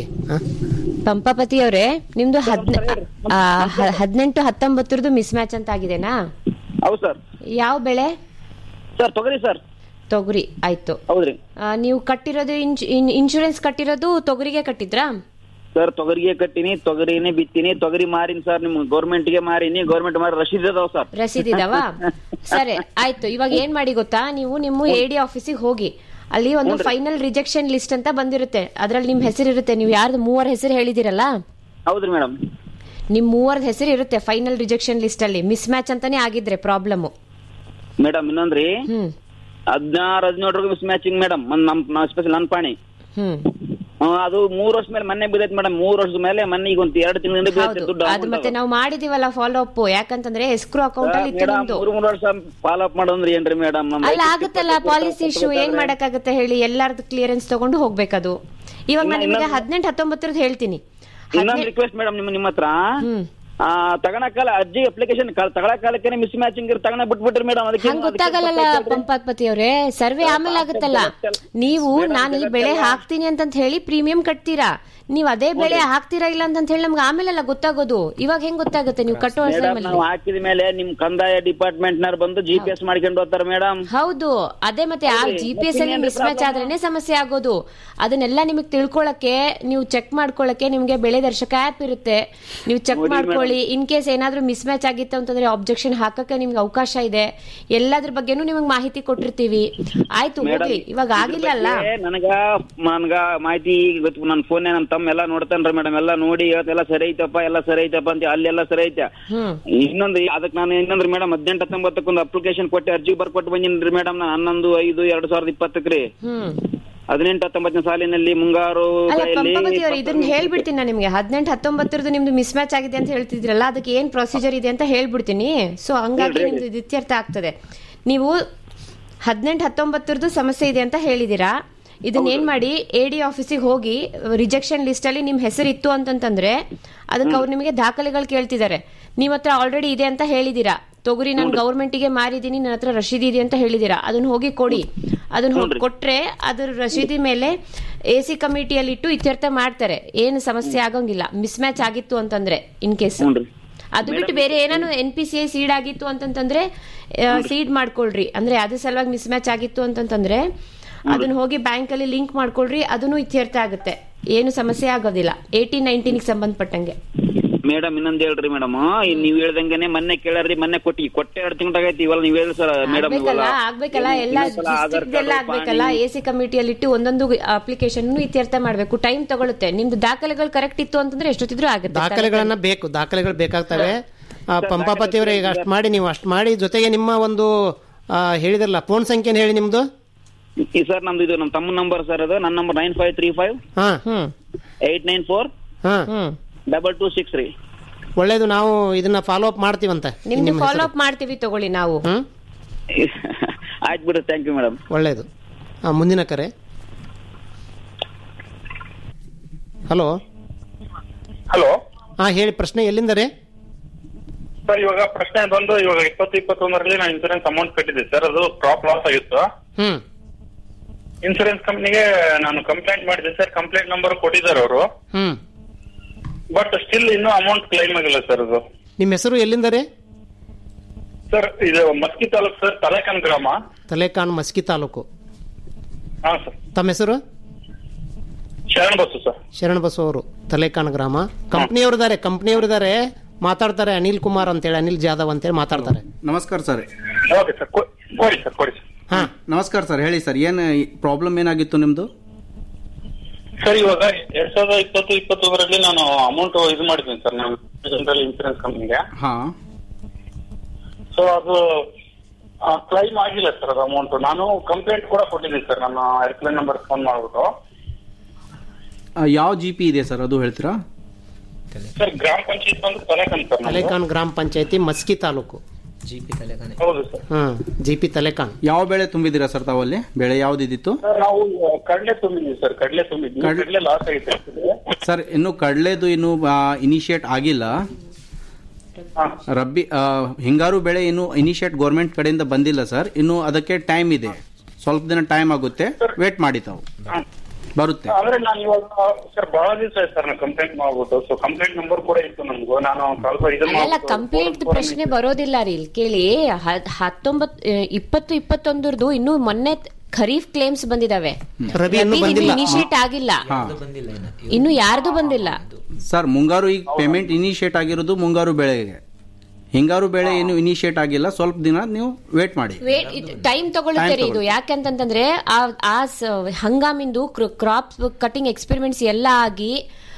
ಪಂಪಾಪತಿ ಅವರೇ ನಿಮ್ದು ಹದ್ನ ಆ, ಹ- ಹದಿನೆಂಟು ಹತ್ತೊಂಬತ್ತರದ್ದು ಮಿಸ್ ಮ್ಯಾಚ್ ಅಂತ ಆಗಿದೆನಾ ಹೌದು ಸರ್ ಯಾವ ಬೆಳೆ ಸರ್ ತೊಗರಿ ಸರ್ ತೊಗರಿ ಆಯ್ತು ಹೌದ್ರಿ ಆ, ನೀವು ಕಟ್ಟಿರೋದು ಇನ್ಶ್- ಇನ್- ಇನ್ಶೂರೆನ್ಸ್ ಕಟ್ಟಿರೋದು ತೊಗರಿಗೆ ಕಟ್ಟಿದ್ರಾ ಸರ್ ತೊಗರಿಗೆ ಕಟ್ಟಿನಿ ತೊಗರಿನೇ ಬಿತ್ತೀನಿ ತೊಗರಿ ಮಾರಿನಿ ಸರ್ ನಿಮ್ ಗೌರ್ಮೆಂಟ್ ಗೆ ಮಾರಿನಿ ಗೌರ್ಮೆಂಟ್ ಮಾರಿ ರಶೀದ್ ಅದಾವ ಸರ್ ರಸೀದಿದಾವ ಸರಿ ಆಯ್ತು ಇವಾಗ ಏನ್ ಮಾಡಿ ಗೊತ್ತಾ ನೀವು ನಿಮ್ಮ ಎ ಡಿ ಆಫೀಸಿಗೆ ಹೋಗಿ ಅಲ್ಲಿ ಒಂದು ಫೈನಲ್ ರಿಜೆಕ್ಷನ್ ಲಿಸ್ಟ್ ಅಂತ ಬಂದಿರುತ್ತೆ ಅದ್ರಲ್ಲಿ ನಿಮ್ ಹೆಸರು ಇರುತ್ತೆ ನೀವು ಯಾರ್ದು ಮೂವರ ಹೆಸರು ಹೇಳಿದಿರಲ್ಲ ಹೌದ್ರಿ ಮೇಡಮ್ ನಿಮ್ ಮೂವರ್ದ ಹೆಸರು ಇರುತ್ತೆ ಫೈನಲ್ ರಿಜೆಕ್ಷನ್ ಲಿಸ್ಟ್ ಅಲ್ಲಿ ಮಿಸ್ ಮ್ಯಾಚ್ ಅಂತಾನೆ ಆಗಿದ್ರೆ ಪ್ರಾಬ್ಲಮ್ ಮೇಡಮ್ ಇನ್ನೊಂದ್ರಿ ಹ್ಮ್ ಹದಿನಾರು ಹದಿನೇಳರಿಗೆ ಮಿಸ್ ಮ್ಯಾಚಿಂಗ್ ಮೇಡಮ್ ನಮ್ ಸ್ಪೆಷಲ್ ನನ್ನ ಪಾಣಿ ಹ್ಮ್ ಆ, ಅದು ಮೂರ್ ವರ್ಷ ಮೇಲೆ ಮೊನ್ನೆ ಬಿದ್ದೈತೆ ಮೇಡಮ್ ಮೂರ್ ವರ್ಷದ ಮೇಲೆ ಮೊನ್ನೆ ಈಗ ಒಂದು ಎರಡು ತಿಂಗಳಿಂದ ಬಿದ್ದೈತೆ ಹೌದು ದುಡ್ಡು ಅದು ಮತ್ತೆ ನಾವು ಮಾಡಿದೀವಲ್ಲ ಫಾಲೋ ಅಪ್ ಯಾಕಂತಂದ್ರೆ ಎಸ್ಕ್ರೋ ಅಕೌಂಟ್ ಅಲ್ಲಿ ಇತ್ತು ಮೇಡಮ್ ನಿಮ್ದು ಮೂರ್ ಮೂರ್ ವರ್ಷ ಫಾಲೋ ಅಪ್ ಮಾಡೋದ್ರಿ ಏನ್ರಿ ಮೇಡಮ್ ಅಲ್ಲ ಆಗುತ್ತಲ್ಲ ಪಾಲಿಸಿ ಇಶ್ಯೂ ಏನ್ ಮಾಡಕ್ಕಾಗತ್ತೆ ಹೇಳಿ ಎಲ್ಲಾರ್ದು ಕ್ಲಿಯರೆನ್ಸ್ ತಗೊಂಡು ಹೋಗ್ಬೇಕದು ಇವಾಗ ನಾನು ನಿಮಗೆ ಹದಿನೆಂಟು ಹತ್ತೊಂಬತ್ತರದ್ದು ಹೇಳ್ತೀನಿ ಇನ್ನೊಂದು ರಿಕ್ವೆಸ್ಟ್ ಮೇಡಮ್ ನಿಮ್ಮ ನಿಮ್ಮ ಹತ್ರ ಆ, ತಗೊಳಕಾಲ ಅರ್ಜಿ ಅಪ್ಲಿಕೇಶನ್ ತಗೊಳಕಾಲಕ್ಕೆ ಮಿಸ್ ಮ್ಯಾಚಿಂಗ್ ತಗೊಂಡ ಬಿಟ್ಬಿಟ್ರಿ ಮೇಡಮ್ ಅದಕ್ಕೆ ಹಂಗ ಗೊತ್ತಾಗಲ್ಲ ಪಂಪಾತ್ಪತಿ ಅವರೇ ಸರ್ವೆ ಆಮೇಲೆ ಆಗುತ್ತಲ್ಲ ನೀವು ನಾನು ಈ ಬೆಳೆ ಹಾಕ್ತೀನಿ ಅಂತ ಹೇಳಿ ಪ್ರೀಮಿಯಂ ಕಟ್ತೀರಾ ನೀವು ಅದೇ ಬೆಳೆ ಹಾಕ್ತೀರಾ ಇಲ್ಲ ಅಂತ ಹೇಳಿ ನಮ್ಗೆ ಆಮೇಲೆಲ್ಲ ಗೊತ್ತಾಗೋದು ಇವಾಗ ಹೆಂಗ್ ಗೊತ್ತಾಗುತ್ತೆ ನೀವು ಕಟ್ಟುವ ಮೇಡಮ್ ಟೈಮಲ್ಲಿ ನಾವು ಹಾಕಿದ ಮೇಲೆ ನಿಮ್ ಕಂದಾಯ ಡಿಪಾರ್ಟ್ಮೆಂಟ್ ನರ್ ಬಂದು ಜಿ ಪಿ ಎಸ್ ಮಾಡ್ಕೊಂಡು ಹೋಗ್ತಾರೆ ಮೇಡಮ್ ಹೌದು ಅದೇ ಮತ್ತೆ ಆ ಹೌದ್ರಿ. ಜಿ ಪಿ ಎಸ್ ಅಲ್ಲಿ ಮತ್ತೆ ಮಿಸ್ ಮ್ಯಾಚ್ ಆದ್ರೇನೆ ಸಮಸ್ಯೆ ಆಗೋದು ಅದನ್ನೆಲ್ಲ ನಿಮಗೆ ತಿಳ್ಕೊಳಕ್ಕೆ ನೀವು ಚೆಕ್ ಮಾಡ್ಕೊಳಕ್ಕೆ ನಿಮ್ಗೆ ಬೆಳೆ ದರ್ಶಕ ಆಪ್ ಇರುತ್ತೆ ನೀವು ಚೆಕ್ ಹೌದ್ರಿ ಮಾಡ್ಕೊಳ್ಳಿ ಇನ್ ಕೇಸ್ ಏನಾದ್ರೂ ಮಿಸ್ ಮ್ಯಾಚ್ ಆಗಿತ್ತು ಅಂತಂದ್ರೆ ಆಬ್ಜೆಕ್ಷನ್ ಹಾಕಕ್ಕೆ ನಿಮ್ಗೆ ಅವಕಾಶ ಇದೆ ಎಲ್ಲದ್ರ ಬಗ್ಗೆನೂ ನಿಮಗೆ ಮಾಹಿತಿ ಕೊಟ್ಟಿರ್ತೀವಿ ಆಯ್ತು ಹೋಗ್ಲಿ ಇವಾಗ ಆಗಿಲ್ಲ ಅಲ್ಲ ನನಗ ನನ್ಗ ಮಾಹಿತಿ ಗೊತ್ತು ನನ್ನ ಫೋನ್ ನಮ್ ತಮ್ಮ ಎಲ್ಲ ನೋಡ್ತಾನ್ರಿ ಮೇಡಮ್ ಎಲ್ಲ ನೋಡಿ ಇವತ್ತೆಲ್ಲ ಸರಿ ಐತಪ್ಪ ಎಲ್ಲ ಸರಿ ಐತಪ್ಪ ಅಂತ ಅಲ್ಲೆಲ್ಲ ಸರಿ ಐತೆ ಹ್ಮ್ ಇನ್ನೊಂದು ಅದಕ್ಕೆ ನಾನು ಇನ್ನೊಂದ್ರಿ ಮೇಡಮ್ ಹದಿನೆಂಟು ಹತ್ತೊಂಬತ್ತಕ್ಕೆ ಒಂದು ಅಪ್ಲಿಕೇಶನ್ ಕೊಟ್ಟು ಅರ್ಜಿ ಬರ್ಕೊಟ್ಟು ಬಂದಿನ್ರಿ ಮೇಡಮ್ ನಾನು ಹನ್ನೊಂದು ಐದು ಎರಡ್ ಸಾವಿರದ ಇಪ್ಪತ್ತಕ್ಕೆ ರೀ ಹ್ಮ್ ಹದಿನೆಂಟು ಹತ್ತೊಂಬತ್ತನೇ ಸಾಲಿನಲ್ಲಿ ಮುಂಗಾರು ಅಲ್ಲ ಬೆಳೆಯಲ್ಲಿ ಪಂಪವತಿ ಅವ್ರು ಇದನ್ನ ಹೇಳ್ಬಿಡ್ತೀನಿ ನಾನು ನಿಮ್ಗೆ ಹದಿನೆಂಟು ಹತ್ತೊಂಬತ್ತರದ್ದು ನಿಮ್ದು ಮಿಸ್ ಮ್ಯಾಚ್ ಆಗಿದೆ ಅಂತ ಹೇಳ್ತಿದ್ರಲ್ಲ ಅದಕ್ಕೆ ಏನ್ ಪ್ರೊಸೀಜರ್ ಇದೆ ಅಂತ ಹೇಳ್ಬಿಡ್ತೀನಿ ಸೊ ಹಂಗಾಗಿ ಹೇಳ್ರಿ. ನಿಮ್ದು ಇದು ಇತ್ಯರ್ಥ ಆಗ್ತದೆ ನೀವು ಹದಿನೆಂಟು ಹತ್ತೊಂಬತ್ತರದ್ದು ಸಮಸ್ಯೆ ಇದೆ ಅಂತ ಹೇಳಿದೀರಾ ಇದನ್ನ ಏನ್ ಮಾಡಿ ಎ ಡಿ ಆಫೀಸಿಗೆ ಹೋಗಿ ರಿಜೆಕ್ಷನ್ ಲಿಸ್ಟ್ ಅಲ್ಲಿ ನಿಮ್ ಹೆಸರು ಇತ್ತು ಅಂತಂತಂದ್ರೆ ಅದಕ್ಕೆ ಅವ್ರು ನಿಮಗೆ ದಾಖಲೆಗಳು ಕೇಳ್ತಿದ್ದಾರೆ ನಿಮ್ ಹತ್ರ ಆಲ್ರೆಡಿ ಇದೆ ಅಂತ ಹೇಳಿದೀರಾ ತೊಗರಿ ನಾನು ಗೌರ್ಮೆಂಟಿಗೆ ಮಾರಿದೀನಿ ನನ್ನ ಹತ್ರ ರಶೀದಿ ಇದೆ ಅಂತ ಹೇಳಿದೀರಾ ಅದನ್ನ ಹೋಗಿ ಕೊಡಿ ಅದನ್ನ ಹೋಗಿ ಕೊಟ್ರೆ ಅದ್ರ ರಶೀದಿ ಮೇಲೆ ಎ ಸಿ ಕಮಿಟಿಯಲ್ಲಿ ಇಟ್ಟು ಇತ್ಯರ್ಥ ಮಾಡ್ತಾರೆ ಏನು ಸಮಸ್ಯೆ ಆಗಂಗಿಲ್ಲ ಮಿಸ್ ಮ್ಯಾಚ್ ಆಗಿತ್ತು ಅಂತಂದ್ರೆ ಇನ್ ಕೇಸ್ ಅದು ಬಿಟ್ಟು ಬೇರೆ ಏನಾನು N P C I seed ಆಗಿತ್ತು ಅಂತಂತಂದ್ರೆ ಸೀಡ್ ಮಾಡ್ಕೊಳ್ರಿ ಅಂದ್ರೆ ಅದ್ರ ಸಲುವಾಗಿ ಮಿಸ್ ಮ್ಯಾಚ್ ಆಗಿತ್ತು ಅಂತಂತಂದ್ರೆ ಅದನ್ನ ಹೋಗಿ ಬ್ಯಾಂಕ್ ಅಲ್ಲಿ ಲಿಂಕ್ ಮಾಡ್ಕೊಳ್ರಿ ಅದನ್ನು ಇತ್ಯರ್ಥ ಆಗುತ್ತೆ ಏನು ಸಮಸ್ಯೆ ಆಗೋದಿಲ್ಲ ಏಯ್ಟೀನ್ ನೈನ್ಟೀನ್ ಸಂಬಂಧಪಟ್ಟಂಗೆ ಮೇಡಮ್ ಇನ್ನೊಂದ್ ಹೇಳ್ರಿ ಮೇಡಮ್ ನೀವ್ ಹೇಳ್ದಂಗೆನೆ ಮೊನ್ನೆ ಕೇಳಾರ್ರಿ ಮೊನ್ನೆ ಕೊಟ್ಟಿ ಕೊಟ್ಟೆ ಎರಡು ತಿಂಗಳಾಗೈತಿ ಇವಾಗ ನೀವ್ ಹೇಳಿ ಸರ್ ಮೇಡಮ್ ಆಗ್ಬೇಕಲ್ಲ ಆಗ್ಬೇಕಲ್ಲ ಎಲ್ಲ district ಎಲ್ಲ ಆಗ್ಬೇಕಲ್ಲ ಎ ಸಿ ಕಮಿಟಿಯಲ್ಲಿ ಇಟ್ಟು ಒಂದೊಂದು ಅಪ್ಲಿಕೇಶನ್ ಇತ್ಯರ್ಥ ಮಾಡ್ಬೇಕು ಟೈಮ್ ತಗೊಳುತ್ತೆ ನಿಮ್ದು ದಾಖಲೆಗಳು ಕರೆಕ್ಟ್ ಇತ್ತು ಅಂತಂದ್ರೆ ಎಷ್ಟೊತ್ತಿದ್ರು ಆಗುತ್ತೆ ದಾಖಲೆಗಳನ್ನ ಬೇಕು ದಾಖಲೆಗಳು ಬೇಕಾಗ್ತವೆ ಆ, ಪಂಪಾಪತಿ ಅವರೇ ಈಗ ಅಷ್ಟು ಮಾಡಿ ನೀವು ಅಷ್ಟು ಮಾಡಿ ಜೊತೆಗೆ ನಿಮ್ಮ ಒಂದು ಆ, ಹೇಳಿದ್ರಲ್ಲ ಫೋನ್ ಸಂಖ್ಯೆನ ಹೇಳಿ ನಿಮ್ದು ಈ ಸರ್ ನಮ್ದು ಇದು ನಮ್ಮ ತಮ್ಮ ನಂಬರ್ ಸರ್ ಅದು ನನ್ನ number nine five three five ಹಾ ಏಟ್ ನೈನ್ ಫೋರ್ ಹಾ ಡಬಲ್ ಟೂ ಸಿಕ್ಸ್ ರೀ ಒಳ್ಳೇದು ನಾವು ಇದನ್ನ ಫಾಲೋ ಅಪ್ ಮಾಡ್ತೀವಂತೆ ನಿಮ್ದು ನಿಮ್ಮ ಫಾಲೋ ಹೆಸರು. ಅಪ್ ಮಾಡ್ತೀವಿ ತಗೊಳ್ಳಿ ನಾವು ಆಯ್ತು ಬಿಡ್ರಿ ಥ್ಯಾಂಕ್ ಯು ಮೇಡಮ್ ಒಳ್ಳೇದು ಆ, ಮುಂದಿನ ಕರೆ ಹಲೋ ಹಲೋ ಹಾ ಹೇಳಿ ಪ್ರಶ್ನೆ ಎಲ್ಲಿಂದ ರೀ ಸರ್ ಇವಾಗ ಪ್ರಶ್ನೆ ಬಂದು ಇವಾಗ ಇಪ್ಪತ್ತು ಇಪ್ಪತ್ತೊಂದರಲ್ಲಿ ನಾನು ಇನ್ಸೂರೆನ್ಸ್ ಅಮೌಂಟ್ ಕಟ್ಟಿದ್ದೆ ಸರ್ ಅದು ಕ್ರಾಪ್ ಲಾಸ್ ಆಗಿತ್ತು ಹ್ಮ್ ಇನ್ಸೂರೆನ್ಸ್ ಕಂಪ್ನಿಗೆ ನಾನು ಕಂಪ್ಲೇಂಟ್ ಮಾಡಿದೆ ಸರ್ ಕಂಪ್ಲೇಂಟ್ ನಂಬರ್ ಕೊಟ್ಟಿದ್ದಾರೆ ಅವರು ಹ್ಮ್ ಬಟ್ ಸ್ಟಿಲ್ ಇನ್ನೂ ಅಮೌಂಟ್ ಕ್ಲೈಮ್ ಆಗಿಲ್ಲ ಸರ್ ಅದು ನಿಮ್ಮ ಹೆಸರು ಎಲ್ಲಿಂದ ರೀ ಸರ್ ಇದು ಮಸ್ಕಿ ತಾಲೂಕು ಸರ್ ತಲೆಕನ್ ಗ್ರಾಮ ತಲೆಕಾನ್ ಮಸ್ಕಿ ತಾಲೂಕು ಹಾ ಸರ್ ತಮ್ಮ ಹೆಸರು ಶರಣ್ ಬಸ್ಸು ಸರ್ ಶರಣ ಬಸವ ಅವರು ತಲೆಕಾನ್ ಗ್ರಾಮ ಕಂಪ್ನಿಯವರಿದ್ದಾರೆ ಕಂಪ್ನಿಯವರಿದ್ದಾರೆ ಮಾತಾಡ್ತಾರೆ ಅನಿಲ್ ಕುಮಾರ್ ಅಂತೇಳಿ ಅನಿಲ್ ಜಾಧವ್ ಅಂತೇಳಿ ಮಾತಾಡ್ತಾರೆ ನಮಸ್ಕಾರ ಸರ್ ಓಕೆ ಸರ್ ಕೊಡಿ ಸರ್ ಕೊಡಿ ಸರ್ ಹಾ ನಮಸ್ಕಾರ ಸರ್ ಹೇಳಿ ಸರ್ ಏನು ಪ್ರಾಬ್ಲಮ್ ಏನಾಗಿತ್ತು ನಿಮ್ದು ಸರ್ ಇವಾಗ ಎರಡ್ ಸಾವಿರದ ಇಪ್ಪತ್ತು ಇಪ್ಪತ್ತೊಂದರಲ್ಲಿ ನಾನು ಅಮೌಂಟ್ ಇದು ಮಾಡಿದ್ದೀನಿ ಸರ್ ನಾನು ಜನರಲ್ ಇನ್ಸೂರೆನ್ಸ್ ಕಂಪ್ನಿಗೆ ಹಾ ಸೊ ಅದು ಕ್ಲೈಮ್ ಆಗಿಲ್ಲ ಸರ್ ಅದು ಅಮೌಂಟ್ ನಾನು ಕಂಪ್ಲೇಂಟ್ ಕೂಡ ಕೊಟ್ಟಿದ್ದೀನಿ ಸರ್ ನನ್ನ ಹೆಲ್ಪ್ಲೈನ್ ನಂಬರ್ ಫೋನ್ ಮಾಡ್ಬಿಟ್ಟು ಆ, ಯಾವ ಜಿ ಪಿ ಇದೆ ಸರ್ ಅದು ಹೇಳ್ತೀರಾ ಸರ್ ಗ್ರಾಮ ಪಂಚಾಯತ್ ಬಂದು ತಲೆಕನ್ ಸರ್ ನಮ್ದು. ತಲೆಕಾನ್ ಗ್ರಾಮ ಪಂಚಾಯತಿ ಮಸ್ಕಿ ತಾಲೂಕು ಹೌದು ಸರ್ ಹ್ಮ್ ಜಿ ಪಿ ತಲೆಕಾನ್ ಯಾವ ಬೆಳೆ ತುಂಬಿದ್ದೀರಾ ಸರ್ ತಾವಲ್ಲಿ ಬೆಳೆ ಯಾವ್ದಿದ್ದಿತ್ತು ಸರ್ ನಾವು ಕಡಲೆ ತುಂಬಿದ್ವಿ ಸರ್ ಕಡಲೆ ತುಂಬಿದ್ವಿ ಕಡ್ಲೆ- ಕಡಲೆ ಲಾಸ್ ಆಗೈತೆ ಸರ್ ಇನ್ನು ಕಡಲೆದು ಇನ್ನು ಇನಿಷಿಯೇಟ್ ಆಗಿಲ್ಲ ರಬ್ಬಿ ಆ, ಹಿಂಗಾರು ಬೆಳೆ ಇನ್ನು ಇನಿಷಿಯೇಟ್ ಗೌರ್ಮೆಂಟ್ ಕಡೆಯಿಂದ ಬಂದಿಲ್ಲ ಸರ್ ಇನ್ನು ಅದಕ್ಕೆ ಟೈಮ್ ಇದೆ ಸ್ವಲ್ಪ ದಿನ ಟೈಮ್ ಆಗುತ್ತೆ ವೇಟ್ ಮಾಡಿ ತಾವು ಬರುತ್ತೆ ಅಂದ್ರೆ ನಾನು ಇವಾಗ ಸರ್ ಬಹಳ ದಿವಸ ಆಯ್ತು ಸರ್ ನಾನು ಕಂಪ್ಲೇಂಟ್ ಮಾಡ್ಬಿಟ್ಟು ಸೊ ಕಂಪ್ಲೇಂಟ್ ನಂಬರ್ ಕೂಡ ಇತ್ತು ನಮ್ಗೂ ನಾನು ಸ್ವಲ್ಪ ಇದು ಅಲ್ಲ ಕಂಪ್ಲೇಂಟ್ ಪ್ರಶ್ನೆ ಬರೋದಿಲ್ಲ ರೀ ಇಲ್ಲಿ ಕೇಳಿ ಹ- ಹತ್ತೊಂಬತ್ ಆ, ಇಪ್ಪತ್ತು ಇಪ್ಪತ್ತೊಂದರದು ಇನ್ನು ಮೊನ್ನೆ ಖರೀಫ್ ಕ್ಲೇಮ್ಸ್ ಬಂದಿದಾವೆ ರಬಿ ಇನ್ನೂ ಬಂದಿಲ್ಲ. ಇನಿಷಿಯೇಟ್ ಆಗಿಲ್ಲ ಹಾ. ಇನ್ನು ಯಾರ್ದು ಬಂದಿಲ್ಲ ಸರ್ ಮುಂಗಾರು ಈಗ ಪೇಮೆಂಟ್ ಇನಿಷಿಯೇಟ್ ಆಗಿರೋದು ಮುಂಗಾರು ಬೆಳೆಗೆ ಹಿಂಗಾರು ಬೆಳೆ ಏನು ಇನಿಷಿಯೇಟ್ ಆಗಿಲ್ಲ ಸ್ವಲ್ಪ ದಿನ ನೀವು ವೇಟ್ ಮಾಡಿ ಟೈಮ್ ತಗೊಳುತ್ತೆ Time ರೀ ಇದು ಯಾಕಂತಂದ್ರೆ ಆ ಆ ಸ- ಹಂಗಾಮಿಂದು ಕ್ರಾಪ್ ಕಟಿಂಗ್ ಎಕ್ಸ್ಪೆರಿಮೆಂಟ್ಸ್ ಎಲ್ಲ ಆಗಿ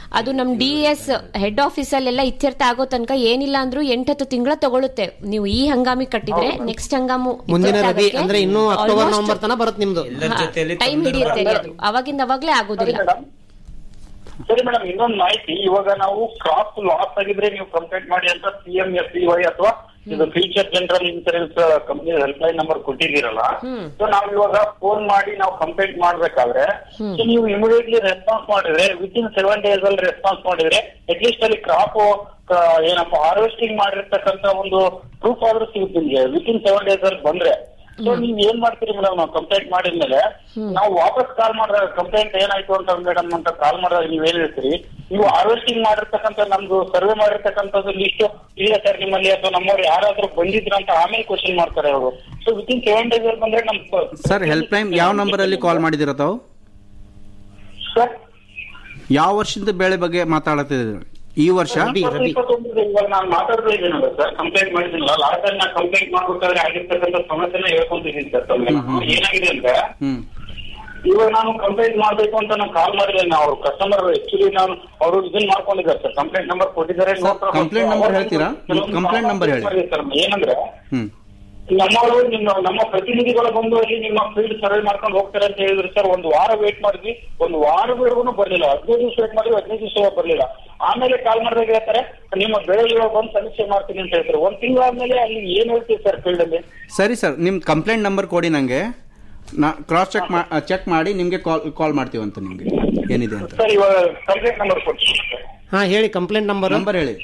ಅದು ನಮ್ ಡಿ ಎಸ್ ಹೆಡ್ ಆಫೀಸ್ ಅಲ್ಲೆಲ್ಲ ಇತ್ಯರ್ಥ ಆಗೋ ತನಕ ಏನಿಲ್ಲ ಅಂದ್ರೂ ಎಂಟತ್ತು ತಿಂಗಳ ತಗೊಳುತ್ತೆ ನೀವು ಈ ಹಂಗಾಮಿ ಕಟ್ಟಿದ್ರೆ ನೆಕ್ಸ್ಟ್ ಹಂಗಾಮು ಮುಂದಿನ ಇತ್ಯರ್ಥ ರಬಿ ಆಗಕ್ಕೆ ಅಂದ್ರೆ ಇನ್ನೂ ಅಕ್ಟೋಬರ್ almost ನವೆಂಬರ್ ತನಕ ಬರುತ್ತೆ ನಿಮ್ದು ಟೈಮ್ ಹಿಡಿಯುತ್ತೆ ರೀ ಅದು ಅವಾಗಿಂದ ಅವಾಗ್ಲೇ ಆಗೋದಿಲ್ಲ ಸರಿ ಮೇಡಮ್ ಇನ್ನೊಂದು ಮಾಹಿತಿ ಇವಾಗ ನಾವು ಕ್ರಾಪ್ ಲಾಸ್ ಆಗಿದ್ರೆ ನೀವು ಕಂಪ್ಲೇಂಟ್ ಮಾಡಿ ಅಂತ C M S C Y ಅಥವಾ ಇದು future general insurance company help line number ಕೊಟ್ಟಿದ್ದೀರಲ್ಲ ಸೊ ನಾವು ಇವಾಗ ಫೋನ್ ಮಾಡಿ ನಾವು ಕಂಪ್ಲೇಂಟ್ ಮಾಡ್ಬೇಕಾದ್ರೆ ಸೊ ನೀವು ಇಮಿಡಿಯೇಟ್ಲಿ ರೆಸ್ಪಾನ್ಸ್ ಮಾಡಿದ್ರೆ ವಿತ್ ಇನ್ ಸೆವೆನ್ ಡೇಸ್ ಅಲ್ಲಿ ರೆಸ್ಪಾನ್ಸ್ ಮಾಡಿದ್ರೆ ಅಟ್ ಲೀಸ್ಟ್ ಅಲ್ಲಿ ಕ್ರಾಪ್ ಏನಪ್ಪ ಹಾರ್ವೆಸ್ಟಿಂಗ್ ಮಾಡಿರ್ತಕ್ಕಂತ ಒಂದು ಪ್ರೂಫ್ ಆದ್ರೂ ಸಿಗುತ್ತೆ ನಿಮ್ಗೆ ವಿತ್ ಇನ್ ಸೆವೆನ್ ಡೇಸ್ ಅಲ್ಲಿ ಬಂದ್ರೆ ಸೊ ನೀವ್ ಏನ್ ಮಾಡ್ತೀರಿ ಮೇಡಮ್ ನಾವು ಕಂಪ್ಲೇಂಟ್ ಮಾಡಿದ್ಮೇಲೆ ನಾವು ವಾಪಸ್ ಕಾಲ್ ಮಾಡಿದಾಗ ಕಂಪ್ಲೇಂಟ್ ಏನಾಯ್ತು ಅಂತ ಮೇಡಮ್ ಅಂತ ಕಾಲ್ ಮಾಡಿದಾಗ ನೀವ್ ಏನ್ ಹೇಳ್ತೀರಿ ನೀವು ಹಾರ್ವೆಸ್ಟಿಂಗ್ ಮಾಡಿರ್ತಕ್ಕಂಥ ನಮ್ದು ಸರ್ವೆ ಮಾಡಿರ್ತಕ್ಕಂಥದ್ದು ಲಿಸ್ಟ್ ಇಲ್ಲ ಸರ್ ನಿಮ್ಮಲ್ಲಿ ಅಥವಾ ನಮ್ಮವ್ರು ಯಾರಾದ್ರೂ ಬಂದಿದ್ರ ಅಂತ ಆಮೇಲೆ ಕ್ವಶನ್ ಮಾಡ್ತಾರೆ ಅವರು so within seven days ಅಲ್ಲಿ ಬಂದ್ರೆ ನಮ್ ಸರ್ ಹೆಲ್ಪ್ ಲೈನ್ ಯಾವ ನಂಬರ್ ಅಲ್ಲಿ ಕಾಲ್ ಮಾಡಿದಿರ ತಾವು ಸರ್ ಯಾವ ವರ್ಷದ ಬೆಳೆ ಬಗ್ಗೆ ಮಾತಾಡತ್ತಿದ್ದೀರಿ ಈ ವರ್ಷ ಇಪ್ಪತ್ತೊಂದು ಇವಾಗ ನಾನು ಮಾತಾಡ್ತಾ ಇದ್ದೀನಲ್ಲ ಸರ್ ಕಂಪ್ಲೇಂಟ್ ಮಾಡಿದ್ದೀನಲ್ಲ ಲಾಸ್ಟ್ ಟೈಮ್ ನಾನು ಕಂಪ್ಲೇಂಟ್ ಮಾಡ್ಬೇಕಾದ್ರೆ ಆಗಿರ್ತಕ್ಕಂಥ ಸಮಸ್ಯೆನ ಹೇಳ್ಕೊಂತಿದ್ದೀನಿ ಸರ್ ತಮ್ಗೆ ನಾನು. ಏನಾಗಿದೆ ಅಂದ್ರೆ ಹ್ಮ್ ಇವಾಗ ನಾನು ಕಂಪ್ಲೇಂಟ್ ಮಾಡ್ಬೇಕು ಅಂತ ನಾನು ಕಾಲ್ ಮಾಡಿದೆ ನಾವು ಕಸ್ಟಮರ್ ಆಕ್ಚುಲಿ ನಾನು ಅವರು ಇದನ್ನ ಮಾಡ್ಕೊಂಡಿದ್ದಾರೆ ಸರ್ ಕಂಪ್ಲೇಂಟ್ ನಂಬರ್ ಕೊಟ್ಟಿದ್ದಾರೆ ಕಂಪ್ಲೇಂಟ್ ನಂಬರ್ ಹೇಳ್ತೀರಾ ಕಂಪ್ಲೇಂಟ್ ನಂಬರ್ ಹೇಳಿ ಸರ್ ಏನಂದ್ರೆ ಹ್ಮ್ ನಮ್ಮವರು ನಿಮ್ಮ ನಮ್ಮ ಪ್ರತಿನಿಧಿಗಳು ಬಂದು ಅಲ್ಲಿ ನಿಮ್ಮ ಫೀಲ್ಡ್ ಸರ್ವೆ ಮಾಡ್ಕೊಂಡು ಹೋಗ್ತಾರೆ ಅಂತ ಹೇಳಿದ್ರು ಸರ್ ಒಂದು ವಾರ ವೇಟ್ ಮಾಡಿದ್ವಿ ಒಂದು ವಾರವರೆಗೂ ಬರ್ಲಿಲ್ಲ ಹದಿನೈದು ದಿವಸ ವೇಟ್ ಮಾಡಿದ್ವಿ ಹದಿನೈದು ದಿವಸ ಬರ್ಲಿಲ್ಲ ಆಮೇಲೆ ಕಾಲ್ ಮಾಡಿದಾಗ ಹೇಳ್ತಾರೆ ನಿಮ್ಮ ಬೆಳೆ ಇವಾಗ ಬಂದು ಸಮೀಕ್ಷೆ ಮಾಡ್ತೀನಿ ಅಂತ ಹೇಳ್ತಾರೆ ಒಂದ್ ತಿಂಗಳಾದ್ಮೇಲೆ ಅಲ್ಲಿ ಏನ್ ಹೇಳ್ತೀವಿ ಸರ್ ಫೀಲ್ಡ್ ಅಲ್ಲಿ ಸರಿ ಸರ್ ನಿಮ್ ಕಂಪ್ಲೇಂಟ್ ನಂಬರ್ ಕೊಡಿ ನಂಗೆ ನಾ ಕ್ರಾಸ್ ಚೆಕ್ ಚೆಕ್ ಮಾಡಿ ನಿಮ್ಗೆ ಕಾಲ್ ಕಾಲ್ ಮಾಡ್ತೀವಂತ ನಿಮ್ಗೆ ಏನಿದೆ ಅಂತ ಸರ್ ಇವಾಗ ಕಂಪ್ಲೇಂಟ್ ನಂಬರ್ ಕೊಡ್ತೀನಿ ಸರ್ ಹಾ ಹೇಳಿ ಕಂಪ್ಲೇಂಟ್ ನಂಬರ್ ನಂಬರ್ ಹೇಳಿ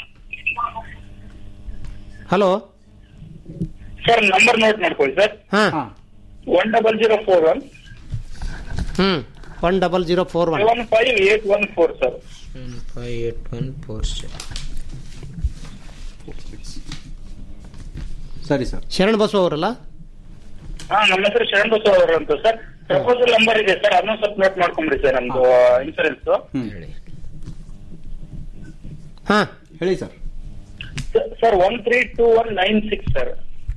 ಹಲೋ ಸರ್ ನಂಬರ್ ನೋಟ್ ಮಾಡ್ಕೊಳ್ಳಿ ಸರ್ ಹಾ one double zero four one hmm one double zero four one one five eight one four sir five eight one four ಸರಿ ಸರ್ ಶರಣ್ ಬಸವ ಅವರಲ್ಲ ಹಾ ನಮ್ಮ ಹೆಸರು ಶರಣ್ ಬಸವ ಅವರು ಅಂತ ಸರ್ ಪ್ರಪೋಸಲ್ ನಂಬರ್ ಇದೆ ಸರ್ ಅದನ್ನ ಸ್ವಲ್ಪ ನೋಟ್ ಮಾಡ್ಕೊಂಬಿಡಿ ಸರ್ ನಮ್ದು ಇನ್ಸೂರೆನ್ಸ್ ಹಾ ಹೇಳಿ sir sir one three two one nine six sir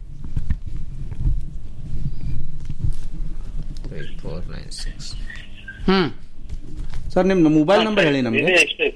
four nine six hmm sir ನಿಮ್ ಮೊಬೈಲ್ ನಂಬರ್ ಹೇಳಿ ನಮ್ಗೆ ಇದೆ ಎಷ್ಟೇ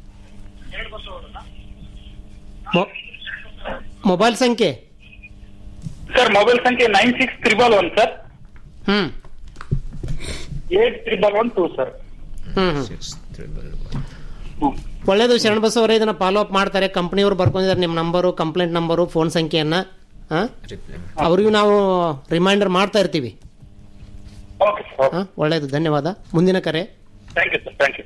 ಮೊಬೈಲ್ ಸಂಖ್ಯೆ ಸರ್ ಮೊಬೈಲ್ ಸಂಖ್ಯೆ nine six triple one sir hmm eight triple one two sir hmm hmm ಒಳ್ಳೇದು ಶರಣ್ ಬಸವ ಅವರೇ ಇದನ್ನ ಫಾಲೋ ಅಪ್ ಮಾಡ್ತಾರೆ ಕಂಪನಿಯವರು ಬರ್ಕೊಂಡಿದ್ದಾರೆ ನಿಮ್ಮ ನಂಬರು ಕಂಪ್ಲೇಂಟ್ ನಂಬರು ಫೋನ್ ಸಂಖ್ಯೆಯನ್ನ ಆ? ಅವ್ರಿಗೂ ನಾವು ರಿಮೈಂಡರ್ ಮಾಡ್ತಾ ಇರ್ತೀವಿ ಆ, ಒಳ್ಳೇದು ಧನ್ಯವಾದ ಮುಂದಿನ ಕರೆ thank you sir thank you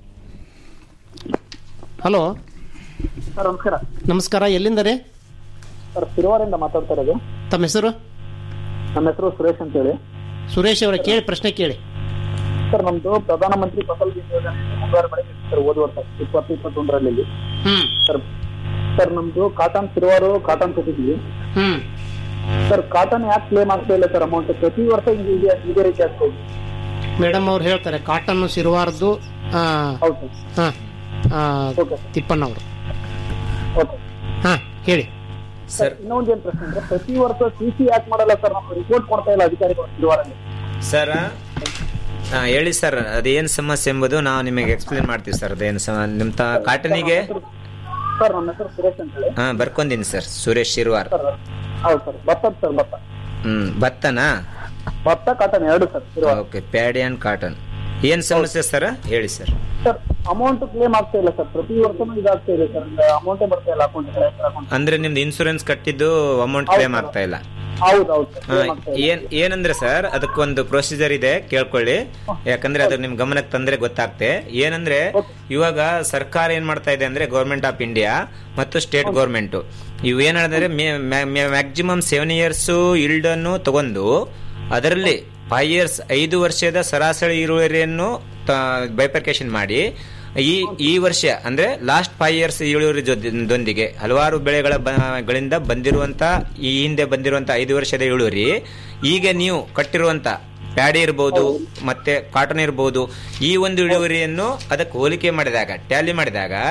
hello sir ನಮಸ್ಕಾರ ನಮಸ್ಕಾರ ಎಲ್ಲಿಂದ ರೀ ಸರ್ ತಿರುವಾರಿಂದ ಮಾತಾಡ್ತಾ ಇರೋದು ತಮ್ಮ ಹೆಸರು ನಮ್ಮ ಹೆಸರು ಸುರೇಶ್ ಅಂತ ಹೇಳಿ ಸುರೇಶ್ ಅವರ ಕೇಳಿ ಪ್ರಶ್ನೆ ಕೇಳಿ ಸರ್ ನಮ್ದು ಪ್ರಧಾನಮಂತ್ರಿ ಫಸಲ್ ಬಿಮಾ ಯೋಜನೆ ಮುಂಗಾರು ಮಳೆ ಸರ್ ಹೋದ ವರ್ಷ ಇಪ್ಪತ್ತು ಇಪ್ಪತ್ತೊಂದರಲ್ಲಿ ಹ್ಮ್ ಸರ್ ಸರ್ ನಮ್ದು ಕಾಟನ್ ತಿರುವಾರು ಕಾಟನ್ ಕೊಟ್ಟಿದ್ವಿ ಹ್ಮ್ ಸರ್ ಕಾಟನ್ ಯಾಕೆ ಕ್ಲೇಮ್ ಆಗ್ತಾ ಇಲ್ಲ ಸರ್ ಅಮೌಂಟ್ ಪ್ರತಿ ವರ್ಷ ಹಿಂಗೆ ಇದೆ ಇದೇ ರೀತಿ ಆಗ್ತಾ ಇದೆ ಮೇಡಮ್ ಅವ್ರು ಹೇಳ್ತಾರೆ ಕಾಟನ್ ಸಿರುವಾರದ್ದು ಆ, ಹಾ ಆ, ತಿಪ್ಪಣ್ಣ ಅವರು ಓಕೆ ಹಾ ಹೇಳಿ ಸರ್ ಇನ್ನೊಂದು ಏನ್ ಪ್ರಶ್ನೆ ಅಂದ್ರೆ ಪ್ರತಿ ವರ್ಷ ಸಿ ಸಿ ಯಾಕೆ ಮಾಡಲ್ಲ ಸರ್ ನಮ್ಗೆ ರಿಪೋರ್ಟ್ ಕೊಡ್ತಾ ಇಲ್ಲ ಅಧಿಕಾರಿಗಳು ತಿರುವಾರಲ್ಲಿ ಸರ್ ಹಾ ಹೇಳಿ ಸರ್ ಅದೇನ್ ಸಮಸ್ಯೆ ಎಂಬುದು ನಾವು ನಿಮಗೆ ಎಕ್ಸ್ಪ್ಲೇನ್ ಮಾಡ್ತೀವಿ ಸರ್ ಅದೇನು ಸಮ ನಿಮ್ಮ ತ ಕಾಟನಿಗೆ ಸರ್ ನಮ್ಮ ಹೆಸರು ಸುರೇಶ್ ಅಂತ ಹೇಳಿ ಹಾ ಬರ್ಕೊಂದಿನಿ ಸರ್ ಸುರೇಶ್ ಶಿರ್ವಾರ್ ಸರ್ ಹೌದು ಸರ್ ಭತ್ತದ ಸರ್ ಭತ್ತ ಹ್ಮ್ ಭತ್ತನಾ ಭತ್ತ ಕಾಟನ್ ಎರಡು ಸರ್ ತಿರುವಾರ ಓಕೆ ಪ್ಯಾಡಿ ಅಂಡ್ ಕಾಟನ್ ಏನ್ ಸಮಸ್ಯೆ ಸರ್ ಹೇಳಿ ಸರ್ ಸರ್ ಅಮೌಂಟ್ ಕ್ಲೇಮ್ ಆಗ್ತಾ ಇಲ್ಲ ಸರ್ ಪ್ರತಿ ವರ್ಷನೂ ಇದಾಗ್ತಾ ಇದೆ ಸರ್ ಅಮೌಂಟೇ ಬರ್ತಾ ಇಲ್ಲ ಅಕೌಂಟ್ ಅಕೌಂಟ್ ಅಂದ್ರೆ ನಿಮ್ದು ಇನ್ಸೂರೆನ್ಸ್ ಕಟ್ಟಿದ್ದು ಅಮೌಂಟ್ ಹೌದು ಕ್ಲೇಮ್ sir. ಆಗ್ತಾ ಇಲ್ಲ ಹೌದು ಹೌದು ಸರ್ ಹಾ, claim ಆಗ್ತಾ ಇಲ್ಲ. ಏನ್ ಏನಂದ್ರೆ ಸರ್ ಅದಕ್ಕೊಂದು ಪ್ರೊಸೀಜರ್ ಇದೆ ಕೇಳ್ಕೊಳ್ಳಿ ಯಾಕಂದ್ರೆ ಅದು ನಿಮ್ ಗಮನಕ್ಕೆ ತಂದ್ರೆ ಗೊತ್ತಾಗ್ತೆ ಏನಂದ್ರೆ ಇವಾಗ ಸರ್ಕಾರ ಏನ್ ಮಾಡ್ತಾ ಇದೆ ಅಂದ್ರೆ ಗೌರ್ಮೆಂಟ್ ಆಫ್ ಇಂಡಿಯಾ ಮತ್ತು ಸ್ಟೇಟ್ ಗೌರ್ಮೆಂಟ್ ಇವು ಏನ್ ಹೇಳಿದ್ರೆ ಮ್ಯಾಕ್ಸಿಮಮ್ ಸೆವೆನ್ ಇಯರ್ಸ್ ಇಲ್ಡ್ ಅನ್ನು ತಗೊಂಡು ಅದರಲ್ಲಿ ಫೈವ್ ಇಯರ್ಸ್ ಐದು ವರ್ಷದ ಸರಾಸರಿ ಇಳುವರಿಯನ್ನು ಬೈಪರ್ಕೇಶನ್ ಮಾಡಿ ಈ ಈ ವರ್ಷ ಅಂದ್ರೆ ಲಾಸ್ಟ್ ಫೈವ್ ಇಯರ್ಸ್ ಇಳುವರಿ ಜೊತೆ- ದೊಂದಿಗೆ ಹಲವಾರು ಬೆಳೆಗಳ ಬ- ಗಳಿಂದ ಬಂದಿರುವಂತ ಈ ಹಿಂದೆ ಬಂದಿರುವಂತ ಐದು ವರ್ಷದ ಇಳುವರಿ ಈಗ ನೀವು ಕಟ್ಟಿರುವಂತ ಪ್ಯಾಡಿ ಇರ್ಬೋದು ಮತ್ತೆ ಕಾಟನ್ ಇರ್ಬೋದು ಈ ಒಂದು ಇಳುವರಿಯನ್ನು ಅದಕ್ಕೆ ಹೋಲಿಕೆ ಮಾಡಿದಾಗ ಟ್ಯಾಲಿ ಮಾಡಿದಾಗ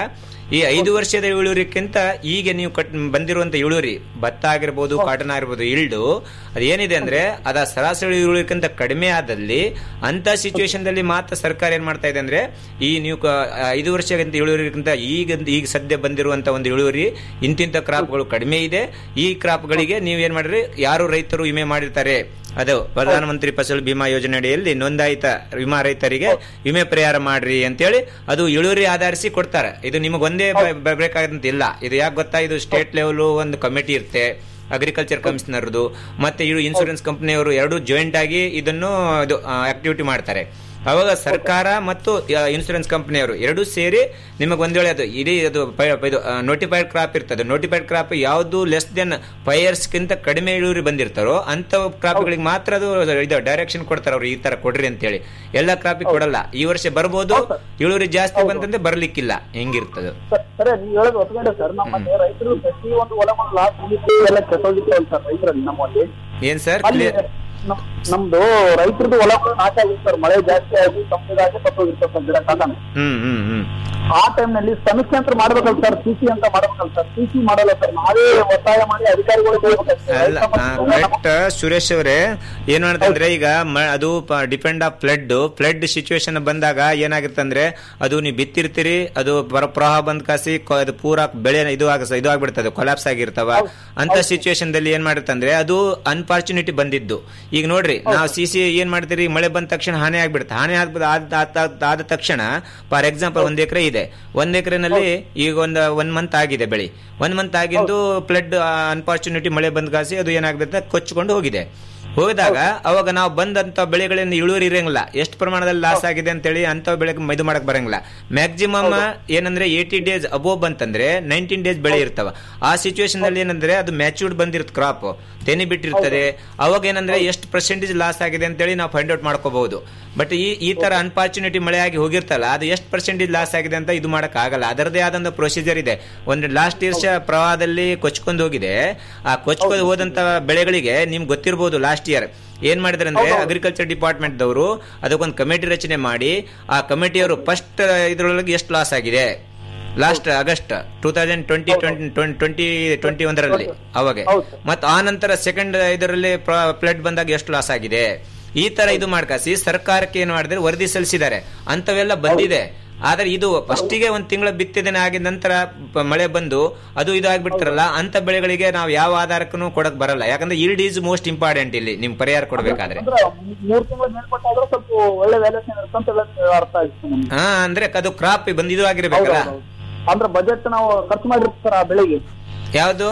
ಈ ಐದು ವರ್ಷದ ಇಳುವರಿಕ್ಕಿಂತ ಈಗ ನೀವು ಕಟ್ ಬಂದಿರುವಂತ ಇಳುವರಿ ಭತ್ತ ಆಗಿರ್ಬೋದು ಕಾಟನ್ ಆಗಿರ್ಬೋದು ಇಲ್ಡು ಅದೇನಿದೆ ಅಂದ್ರೆ ಅದ ಸರಾಸರಿ ಇಳುವರಿಕ್ಕಿಂತ ಕಡಿಮೆ ಆದಲ್ಲಿ ಅಂತ ಸಿಚುವೇಶನ್ ದಲ್ಲಿ ಮಾತ್ರ ಸರ್ಕಾರ ಏನ್ ಮಾಡ್ತಾ ಇದೆ ಅಂದ್ರೆ ಈ ನೀವು ಕ- ಐದು ವರ್ಷಕ್ಕಿಂತ ಇಳುವರಿಗಿಂತ ಈಗ ಈಗ ಸದ್ಯ ಬಂದಿರುವಂತ ಒಂದು ಇಳುವರಿ ಇಂತಿಂತ ಕ್ರಾಪ್ಗಳು ಕಡಿಮೆ ಇದೆ ಈ ಕ್ರಾಪ್ಗಳಿಗೆ ನೀವು ಏನ್ ಮಾಡ್ರಿ ಯಾರು ರೈತರು ವಿಮೆ ಮಾಡಿರ್ತಾರೆ ಅದು ಪ್ರಧಾನಮಂತ್ರಿ ಫಸಲ್ ಬಿಮಾ ಯೋಜನೆ ಅಡಿಯಲ್ಲಿ ನೋಂದಾಯಿತ ವಿಮಾ ರೈತರಿಗೆ ವಿಮೆ ಪರಿಹಾರ ಮಾಡ್ರಿ ಅಂತೇಳಿ ಅದು ಇಳುವರಿ ಆಧರಿಸಿ ಕೊಡ್ತಾರೆ ಇದು ನಿಮಗೆ ಒಂದೇ ಬ- ಬ- ಬೇಕಾದಂತ ಇಲ್ಲ ಇದು ಯಾಕೆ ಗೊತ್ತಾ ಇದು ಸ್ಟೇಟ್ ಲೆವೆಲ್ ಒಂದು ಕಮಿಟಿ ಇರುತ್ತೆ ಅಗ್ರಿಕಲ್ಚರ್ ಕಮಿಷನರ್ದು ಮತ್ತೆ ಇವು ಇನ್ಸೂರೆನ್ಸ್ ಕಂಪನಿಯವರು ಎರಡು ಜಾಯಿಂಟ್ ಆಗಿ ಇದನ್ನು ಇದು ಆಕ್ಟಿವಿಟಿ ಮಾಡ್ತಾರೆ ಅವಾಗ ಸರ್ಕಾರ ಮತ್ತು ಇನ್ಸೂರೆನ್ಸ್ ಕಂಪನಿಯವರು ಎರಡೂ ಸೇರಿ ನಿಮಗೆ ಒಂದ್ ವೇಳೆ ಅದು ಇಡೀ ಅದು ಪ- ಇದು ನೋಟಿಫೈಡ್ ಕ್ರಾಪ್ ಇರ್ತದೆ ನೋಟಿಫೈಡ್ ಕ್ರಾಪ್ ಯಾವುದು ಲೆಸ್ ದೆನ್ ಫೈವ್ ಇಯರ್ಸ್ಗಿಂತ ಕಡಿಮೆ ಇಳುವರಿ ಬಂದಿರ್ತಾರೋ ಅಂತ ಕ್ರಾಪ್ಗಳಿಗೆ ಮಾತ್ರ ಅದು ಇದು ಡೈರೆಕ್ಷನ್ ಕೊಡ್ತಾರೆ ಅವ್ರು ಈ ತರ ಕೊಡ್ರಿ ಅಂತೇಳಿ ಎಲ್ಲ ಕ್ರಾಪಿಗೆ ಕೊಡಲ್ಲ ಈ ವರ್ಷ ಬರ್ಬೋದು ಇಳುವರಿ ಜಾಸ್ತಿ ಬಂತಂದ್ರೆ ಬರ್ಲಿಕ್ಕಿಲ್ಲ ಹೆಂಗಿರ್ತದೆ ಸರ್ ನೀವು ಹೇಳೋದು ಒಪ್ಕೊಂಡೆ ಸರ್ ನಮ್ಮಲ್ಲಿ ರೈತರು ಪ್ರತಿ ಒಂದು ಹೊಲವನ್ನು ಲಾಸ್ಟ್ ಎಲ್ಲ ಕೆಟ್ಟೋಗಿರ್ತಾವಲ್ಲ ಸರ್ ರೈತರಲ್ಲಿ ನಮ್ಮಲ್ಲಿ ಏನ್ ಸರ್ ಅಲ್ಲಿ ನಮ್- ನಮ್ದು ರೈತರದ್ದು ಹೊಲಗಳು ನಾಶ ಆಗಿದೆ ಸರ್ ಮಳೆ ಜಾಸ್ತಿ ಆಗಿ ತಪ್ಪದಾಗಿ ತಪ್ಪೋಗಿರ್ತದೆ ಸರ್ ಗಿಡ ಕಾಟನೆ ಹ್ಮ್ ಹ್ಮ್ ಹ್ಮ್ ಆ ಟೈಮ್ ನಲ್ಲಿ ಸಮೀಕ್ಷೆ ಅಂತ ಮಾಡ್ಬೇಕಲ್ಲ ಸರ್ ಸಿಸಿ ಅಂತ ಮಾಡ್ಬೇಕಲ್ಲ ಸರ್ ಸಿಸಿ ಮಾಡಲ್ಲ ಸರ್ ನಾವೇ ಒತ್ತಾಯ ಮಾಡಿ ಅಧಿಕಾರಿಗಳಿಗೆ ಹೇಳ್ಬೇಕಷ್ಟೇ ಅಲ್ಲ ಕರೆಕ್ಟ್ ಸುರೇಶ್ ಅವರೇ ಏನ್ ಮಾಡ್ತಂದ್ರೆ ಈಗ ಮ- ಅದು depend of flood flood situation ಬಂದಾಗ ಏನಾಗುತ್ತೆ ಅಂದ್ರೆ ಅದು ನೀವು ಬಿತ್ತಿರ್ತೀರಿ ಅದು ಬರ ಪ್ರವಾಹ ಬಂದ್ ಕಾಸಿ ಕೊ- ಅದು ಪೂರಾ ಬೆಳೆ ಇದು ಆಗ ಇದು ಆಗ್ಬಿಡ್ತದೆ ಕೊಲಾಪ್ಸ್ ಆಗಿರ್ತಾವ ಅಂತ ಸಿಚುವೇಶನ್ ದಲ್ಲಿ ಏನ್ ಮಾಡಿರ್ತಂದ್ರೆ ಅದು ಅನ್ಫಾರ್ಚುನಿಟಿ ಬಂದಿದ್ದು ಈಗ ನೋಡ್ರಿ ನಾವು ಸಿ ಸಿ ಏನ್ ಮಾಡ್ತೀರಿ ಮಳೆ ಬಂದ ತಕ್ಷಣ ಹಾನಿ ಆಗ್ಬಿಡುತ್ತೆ ಹಾನಿ ಆಗ್ಬಿಡ ಆದ- ಆದ- ಆದ ತಕ್ಷಣ ಫಾರ್ ಎಕ್ಸಾಂಪಲ್ ಒಂದ್ ಎಕರೆ ಇದೆ ಒಂದ್ ಎಕರೆನಲ್ಲಿ ಈಗ ಒಂದು ಒನ್ ಮಂತ್ ಆಗಿದೆ ಬೆಳಿ ಒನ್ ಮಂತ್ ಆಗಿದ್ದು ಫ್ಲಡ್ ಅನ್ಫಾರ್ಚುನಿಟಿ ಮಳೆ ಬಂದ್ ಕಾಸಿ ಅದು ಏನಾಗ್ಬಿಡುತ್ತೆ ಕೊಚ್ಕೊಂಡು ಹೋಗಿದೆ ಹೋದಾಗ ಅವಾಗ ನಾವು ಬಂದಂತ ಬೆಳೆಗಳಿಂದ ಇಳುವರಿ ಇರಂಗಿಲ್ಲ ಎಷ್ಟು ಪ್ರಮಾಣದಲ್ಲಿ ಲಾಸ್ ಆಗಿದೆ ಅಂತೇಳಿ ಅಂತ ಬೆಳೆಗೆ ಇದು ಮಾಡಕ್ ಬರಂಗಿಲ್ಲ ಮ್ಯಾಕ್ಸಿಮಮ್ ಏನಂದ್ರೆ ಏಯ್ಟಿ ಡೇಸ್ ಅಬೋವ್ ಬಂತಂದ್ರೆ ನೈನ್ಟೀನ್ ಡೇಸ್ ಬೆಳೆ ಇರ್ತಾವ ಆ ಸಿಚುವೇಶನ್ ನಲ್ಲಿ ಏನಂದ್ರೆ ಅದು ಮ್ಯಾಚೂರ್ಡ್ ಬಂದಿರುತ್ತೆ ಕ್ರಾಪ್ ತೆನಿ ಬಿಟ್ಟಿರ್ತದೆ ಅವಾಗ ಏನಂದ್ರೆ ಎಷ್ಟು ಪರ್ಸೆಂಟೇಜ್ ಲಾಸ್ ಆಗಿದೆ ಅಂತೇಳಿ ನಾವು ಫೈಂಡ್ ಔಟ್ ಮಾಡ್ಕೋಬಹುದು ಬಟ್ ಈ ಈ ತರ ಅನ್ಫಾರ್ಚುನಿಟಿ ಮಳೆ ಆಗಿ ಹೋಗಿರ್ತಲ್ಲ ಅದು ಎಷ್ಟು ಪರ್ಸೆಂಟೇಜ್ ಲಾಸ್ ಆಗಿದೆ ಅಂತ ಇದು ಮಾಡಕ್ ಆಗಲ್ಲ ಅದರದೇ ಆದಂತ ಪ್ರೊಸೀಜರ್ ಇದೆ ಒಂದು ಲಾಸ್ಟ್ ಇಯರ್ಸ್ ಪ್ರವಾಹದಲ್ಲಿ ಕೊಚ್ಕೊಂಡು ಹೋಗಿದೆ ಆ ಕೊಚ್ಕೊಂಡು ಹೋದಂತ ಬೆಳೆಗಳಿಗೆ ನಿಮ್ಗೆ ಗೊತ್ತಿರಬಹುದು ಲಾಸ್ಟ್ ಇಯರ್ ಏನ್ ಮಾಡಿದ್ರೆ ಅಂದ್ರೆ ಅಗ್ರಿಕಲ್ಚರ್ ಡಿಪಾರ್ಟ್ಮೆಂಟ್ ದವರು ಅದಕ್ಕೊಂದು ಕಮಿಟಿ ರಚನೆ ಮಾಡಿ ಆ ಕಮಿಟಿಯವರು ಫಸ್ಟ್ ಇದ್ರೊಳಗೆ ಎಷ್ಟು ಲಾಸ್ ಆಗಿದೆ last August two thousand twenty twenty twenty ಒಂದರಲ್ಲಿ ಅವಾಗ ಮತ್ತು ಆ ನಂತರ ಸೆಕೆಂಡ್ ಇದರಲ್ಲಿ ಫ್ಲಡ್ ಬಂದಾಗ ಎಷ್ಟು ಲಾಸ್ ಆಗಿದೆ ಈ ತರ ಇದು ಮಾಡ್ಕಾಸಿ ಸರ್ಕಾರಕ್ಕೆ ಏನು ಮಾಡಿದ್ರೆ ವರದಿ ಸಲ್ಲಿಸಿದ್ದಾರೆ ಅಂತವೆಲ್ಲ ಬಂದಿದೆ ಆದ್ರೆ ಇದು ಫಸ್ಟಿಗೆ ಒಂದ್ ತಿಂಗಳ ಬಿತ್ತಿದನೆ ಆಗಿದ ನಂತರ ಪ- ಮಳೆ ಬಂದು ಅದು ಇದು ಆಗ್ಬಿಡ್ತಾರಲ್ಲ ಅಂತ ಬೆಳೆಗಳಿಗೆ ನಾವು ಯಾವ ಆಧಾರಕ್ಕೂ ಕೊಡಕ್ ಬರಲ್ಲ ಯಾಕಂದ್ರೆ ಇಲ್ಡ್ ಈಸ್ ಮೋಸ್ಟ್ ಇಂಪಾರ್ಟೆಂಟ್ ಇಲ್ಲಿ ನಿಮ್ ಪರಿಹಾರ ಕೊಡ್ಬೇಕಾದ್ರೆ ಅಂದ್ರೆ ಮೂರ್ ತಿಂಗಳ ಮೇಲ್ಪಟ್ಟಾದ್ರೆ ಸ್ವಲ್ಪ ಒಳ್ಳೆ ವ್ಯಾಲ್ಯೂಷನ್ ಇರುತ್ತೆ ಅಂತ ಎಲ್ಲ ಅರ್ಥ ಆಯ್ತು ನಮ್ಗೆ ಹಾ ಅಂದ್ರೆ ಅದು ಕ್ರಾಪ್ ಬಂದ್ ಇದು ಆಗಿರ್ಬೇಕಲ್ಲ ಅಂದ್ರೆ ಬಜೆಟ್ ನಾವು ಖರ್ಚು ಮಾಡಿರ್ತೀವಿ ಸರ್ ಆ ಬೆಳೆಗೆ ಯಾವ್ದು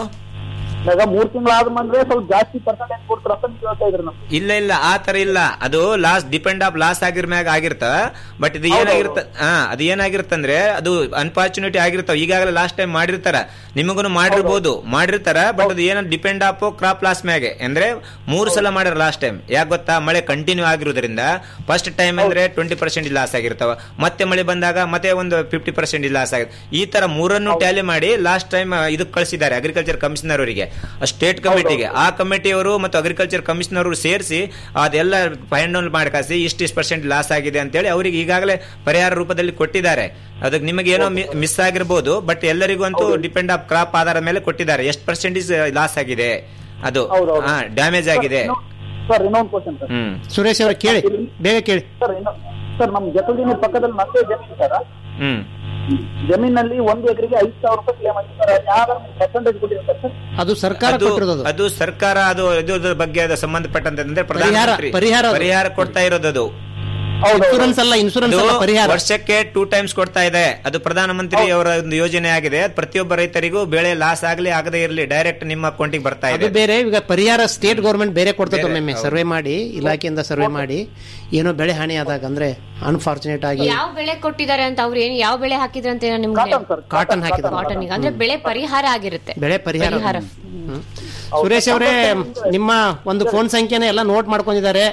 ಈಗ ಮೂರ್ ತಿಂಗಳಾದ ಬಂದ್ರೆ ಸ್ವಲ್ಪ ಜಾಸ್ತಿ ಪರ್ಸೆಂಟೇಜ್ ಕೊಡ್ತಾರ ಅಂತ ನೀವು ಹೇಳ್ತಾ ಇದ್ರಿ ನಮ್ಗೆ ಇಲ್ಲ ಇಲ್ಲ ಆ ತರ ಇಲ್ಲ ಅದು ಲಾಸ್ ಡಿಪೆಂಡ್ ಆಫ್ ಲಾಸ್ ಆಗಿರ್ ಮ್ಯಾಗ ಆಗಿರ್ತ ಬಟ್ ಇದು ಏನಾಗಿರ್ತ ಹಾ ಅದು ಏನಾಗಿರ್ತಂದ್ರೆ ಅದು ಅನ್ಫಾರ್ಚುನೇಟ್ ಆಗಿರ್ತಾವ ಈಗಾಗಲೇ ಲಾಸ್ಟ್ ಟೈಮ್ ಮಾಡಿರ್ತಾರ ನಿಮಗೂ ಮಾಡಿರ್ಬೋದು ಮಾಡಿರ್ತಾರ ಬಟ್ ಅದು ಏನೋ ಡಿಪೆಂಡ್ ಆಫ್ ಕ್ರಾಪ್ ಲಾಸ್ ಮ್ಯಾಗೆ ಅಂದ್ರೆ ಮೂರು ಸಲ ಮಾಡ್ಯಾರ ಲಾಸ್ಟ್ ಟೈಮ್ ಯಾಕೆ ಗೊತ್ತಾ ಮಳೆ ಕಂಟಿನ್ಯೂ ಆಗಿರೋದ್ರಿಂದ ಫಸ್ಟ್ ಟೈಮ್ ಅಂದ್ರೆ ಟ್ವೆಂಟಿ ಪರ್ಸೆಂಟ್ ಲಾಸ್ ಆಗಿರ್ತಾವ ಮತ್ತೆ ಮಳೆ ಬಂದಾಗ ಮತ್ತೆ ಒಂದು ಫಿಫ್ಟಿ ಪರ್ಸೆಂಟ್ ಲಾಸ್ ಆಗುತ್ತೆ ಈ ತರ ಮೂರನ್ನು ಟ್ಯಾಲಿ ಮಾಡಿ ಲಾಸ್ಟ್ ಟೈಮ್ ಇದಕ್ಕೆ ಕಳಿಸಿದ್ದಾರೆ ಅಗ್ರಿಕಲ್ಚರ್ ಕಮಿಷನರ್ ಅವರಿಗೆ ಸ್ಟೇಟ್ ಕಮಿಟಿಗೆ ಆ ಕಮಿಟಿಯವರು ಮತ್ತು ಅಗ್ರಿಕಲ್ಚರ್ ಕಮಿಷನರ್ ಸೇರಿಸಿ ಅದೆಲ್ಲ ಫೈಂಡ್ ಮಾಡ್ಕಾಸಿ ಇಷ್ಟಿಷ್ಟು ಪರ್ಸೆಂಟ್ ಲಾಸ್ ಆಗಿದೆ ಅಂತೇಳಿ ಅವರಿಗೆ ಈಗಾಗಲೇ ಪರಿಹಾರ ರೂಪದಲ್ಲಿ ಕೊಟ್ಟಿದ್ದಾರೆ ಅದಕ್ಕೆ ನಿಮಗೆ ಏನೋ ಮಿಸ್ ಆಗಿರ್ಬೋದು ಬಟ್ ಎಲ್ಲರಿಗೂ ಅಂತೂ ಡಿಪೆಂಡ್ ಆಫ್ ಕ್ರಾಪ್ ಆಧಾರದ ಮೇಲೆ ಕೊಟ್ಟಿದ್ದಾರೆ ಎಷ್ಟು ಪರ್ಸೆಂಟೇಜ್ ಲಾಸ್ ಆಗಿದೆ ಅದು ಡ್ಯಾಮೇಜ್ ಆಗಿದೆ ಸರ್ ಇನ್ನೊಂದು ಕ್ವಶನ್ ಸರ್ ಹ್ಮ್ ಸುರೇಶ್ ಅವ್ರ ಕೇಳಿ ಬೇಗ ಕೇಳಿ ಸರ್ ಇನ್ನು ಸರ್ ನಮ್ ಜಟಲ್ದಿನ ಪಕ್ಕದಲ್ಲಿ ಮತ್ತೆ ಜಮೀನು ಸರ್ ಹ್ಮ್ ಜಮೀನಲ್ಲಿ ಒಂದು ಎಕರೆಗೆ ಐದು ಸಾವಿರ ರೂಪಾಯಿ ಕ್ಲೇಮ್ ಆಗಿದೆ ಸರ್ ಯಾವ ಪರ್ಸೆಂಟೇಜ್ ಕೊಟ್ಟಿರ್ತಾರೆ ಸರ್ ಅದು ಸರ್ಕಾರ ಅದು ಕೊಟ್ಟಿರೋದು ಅದು. ಅದು ಸರ್ಕಾರ ಅದು ಇದ್ರ ಬಗ್ಗೆ ಅದು ಸಂಬಂಧಪಟ್ಟಂತೆ ಅಂದ್ರೆ ಪರಿಹಾರ- ಪ್ರಧಾನಮಂತ್ರಿ ಪರಿಹಾರ ಅದು. ಪರಿಹಾರ ಕೊಡ್ತಾ ಇರೋದು ಅದು ಇನ್ಸೂರೆನ್ಸ್ ಅಲ್ಲ ಇನ್ಸೂರೆನ್ಸ್ ಅಲ್ಲ ಅದು ಪರಿಹಾರ ವರ್ಷಕ್ಕೆ ಟೂ ಟೈಮ್ಸ್ ಕೊಡ್ತಾ ಇದೆ ಅದು ಪ್ರಧಾನಮಂತ್ರಿ ಅವರ ಒಂದು ಯೋಜನೆ ಆಗಿದೆ ಅದು ಪ್ರತಿಯೊಬ್ಬ ರೈತರಿಗೂ ಬೆಳೆ ಲಾಸ್ ಆಗ್ಲಿ ಆಗದೆ ಇರಲಿ ಡೈರೆಕ್ಟ್ ನಿಮ್ಮ ಅಕೌಂಟಿಗೆ ಬರ್ತಾ ಅದು ಇದೆ ಬೇರೆ ಈಗ ಪರಿಹಾರ ಸ್ಟೇಟ್ ಗೌರ್ಮೆಂಟ್ ಬೇರೆ ಕೊಡ್ತದೆ ಒಮ್ಮೆ ಸರ್ವೆ ಮಾಡಿ ಇಲಾಖೆಯಿಂದ ಸರ್ವೆ ಮಾಡಿ ಏನೋ ಬೆಳೆ ಹಾನಿ ಆದಾಗ ಅಂದ್ರೆ ಅನ್ಫಾರ್ಚುನೇಟ್ ಆಗಿ ಯಾವ ಬೆಳೆ ಕೊಟ್ಟಿದ್ದಾರೆ ಅಂತ ಅವ್ರು ಏನು ಯಾವ ಬೆಳೆ ಹಾಕಿದ್ರು ಅಂತ ಏನೋ ನಿಮ್ಗೆ ಕಾಟನ್ ಹಾಕಿದ್ರು ಕಾಟನ್ ಅಂದ್ರೆ ಬೆಳೆ ಪರಿಹಾರ ಆಗಿರುತ್ತೆ ಬೆಳೆ ಪರಿಹಾರ ಪರಿಹಾರ ಹ್ಮ್. ಸುರೇಶ್ ಅವರೇ ನಿಮ್ಮ ಒಂದು ಫೋನ್ ಸಂಖ್ಯೆನ ಎಲ್ಲ ನೋಟ್ ಮಾಡ್ಕೊಂಡಿದ್ದಾರೆ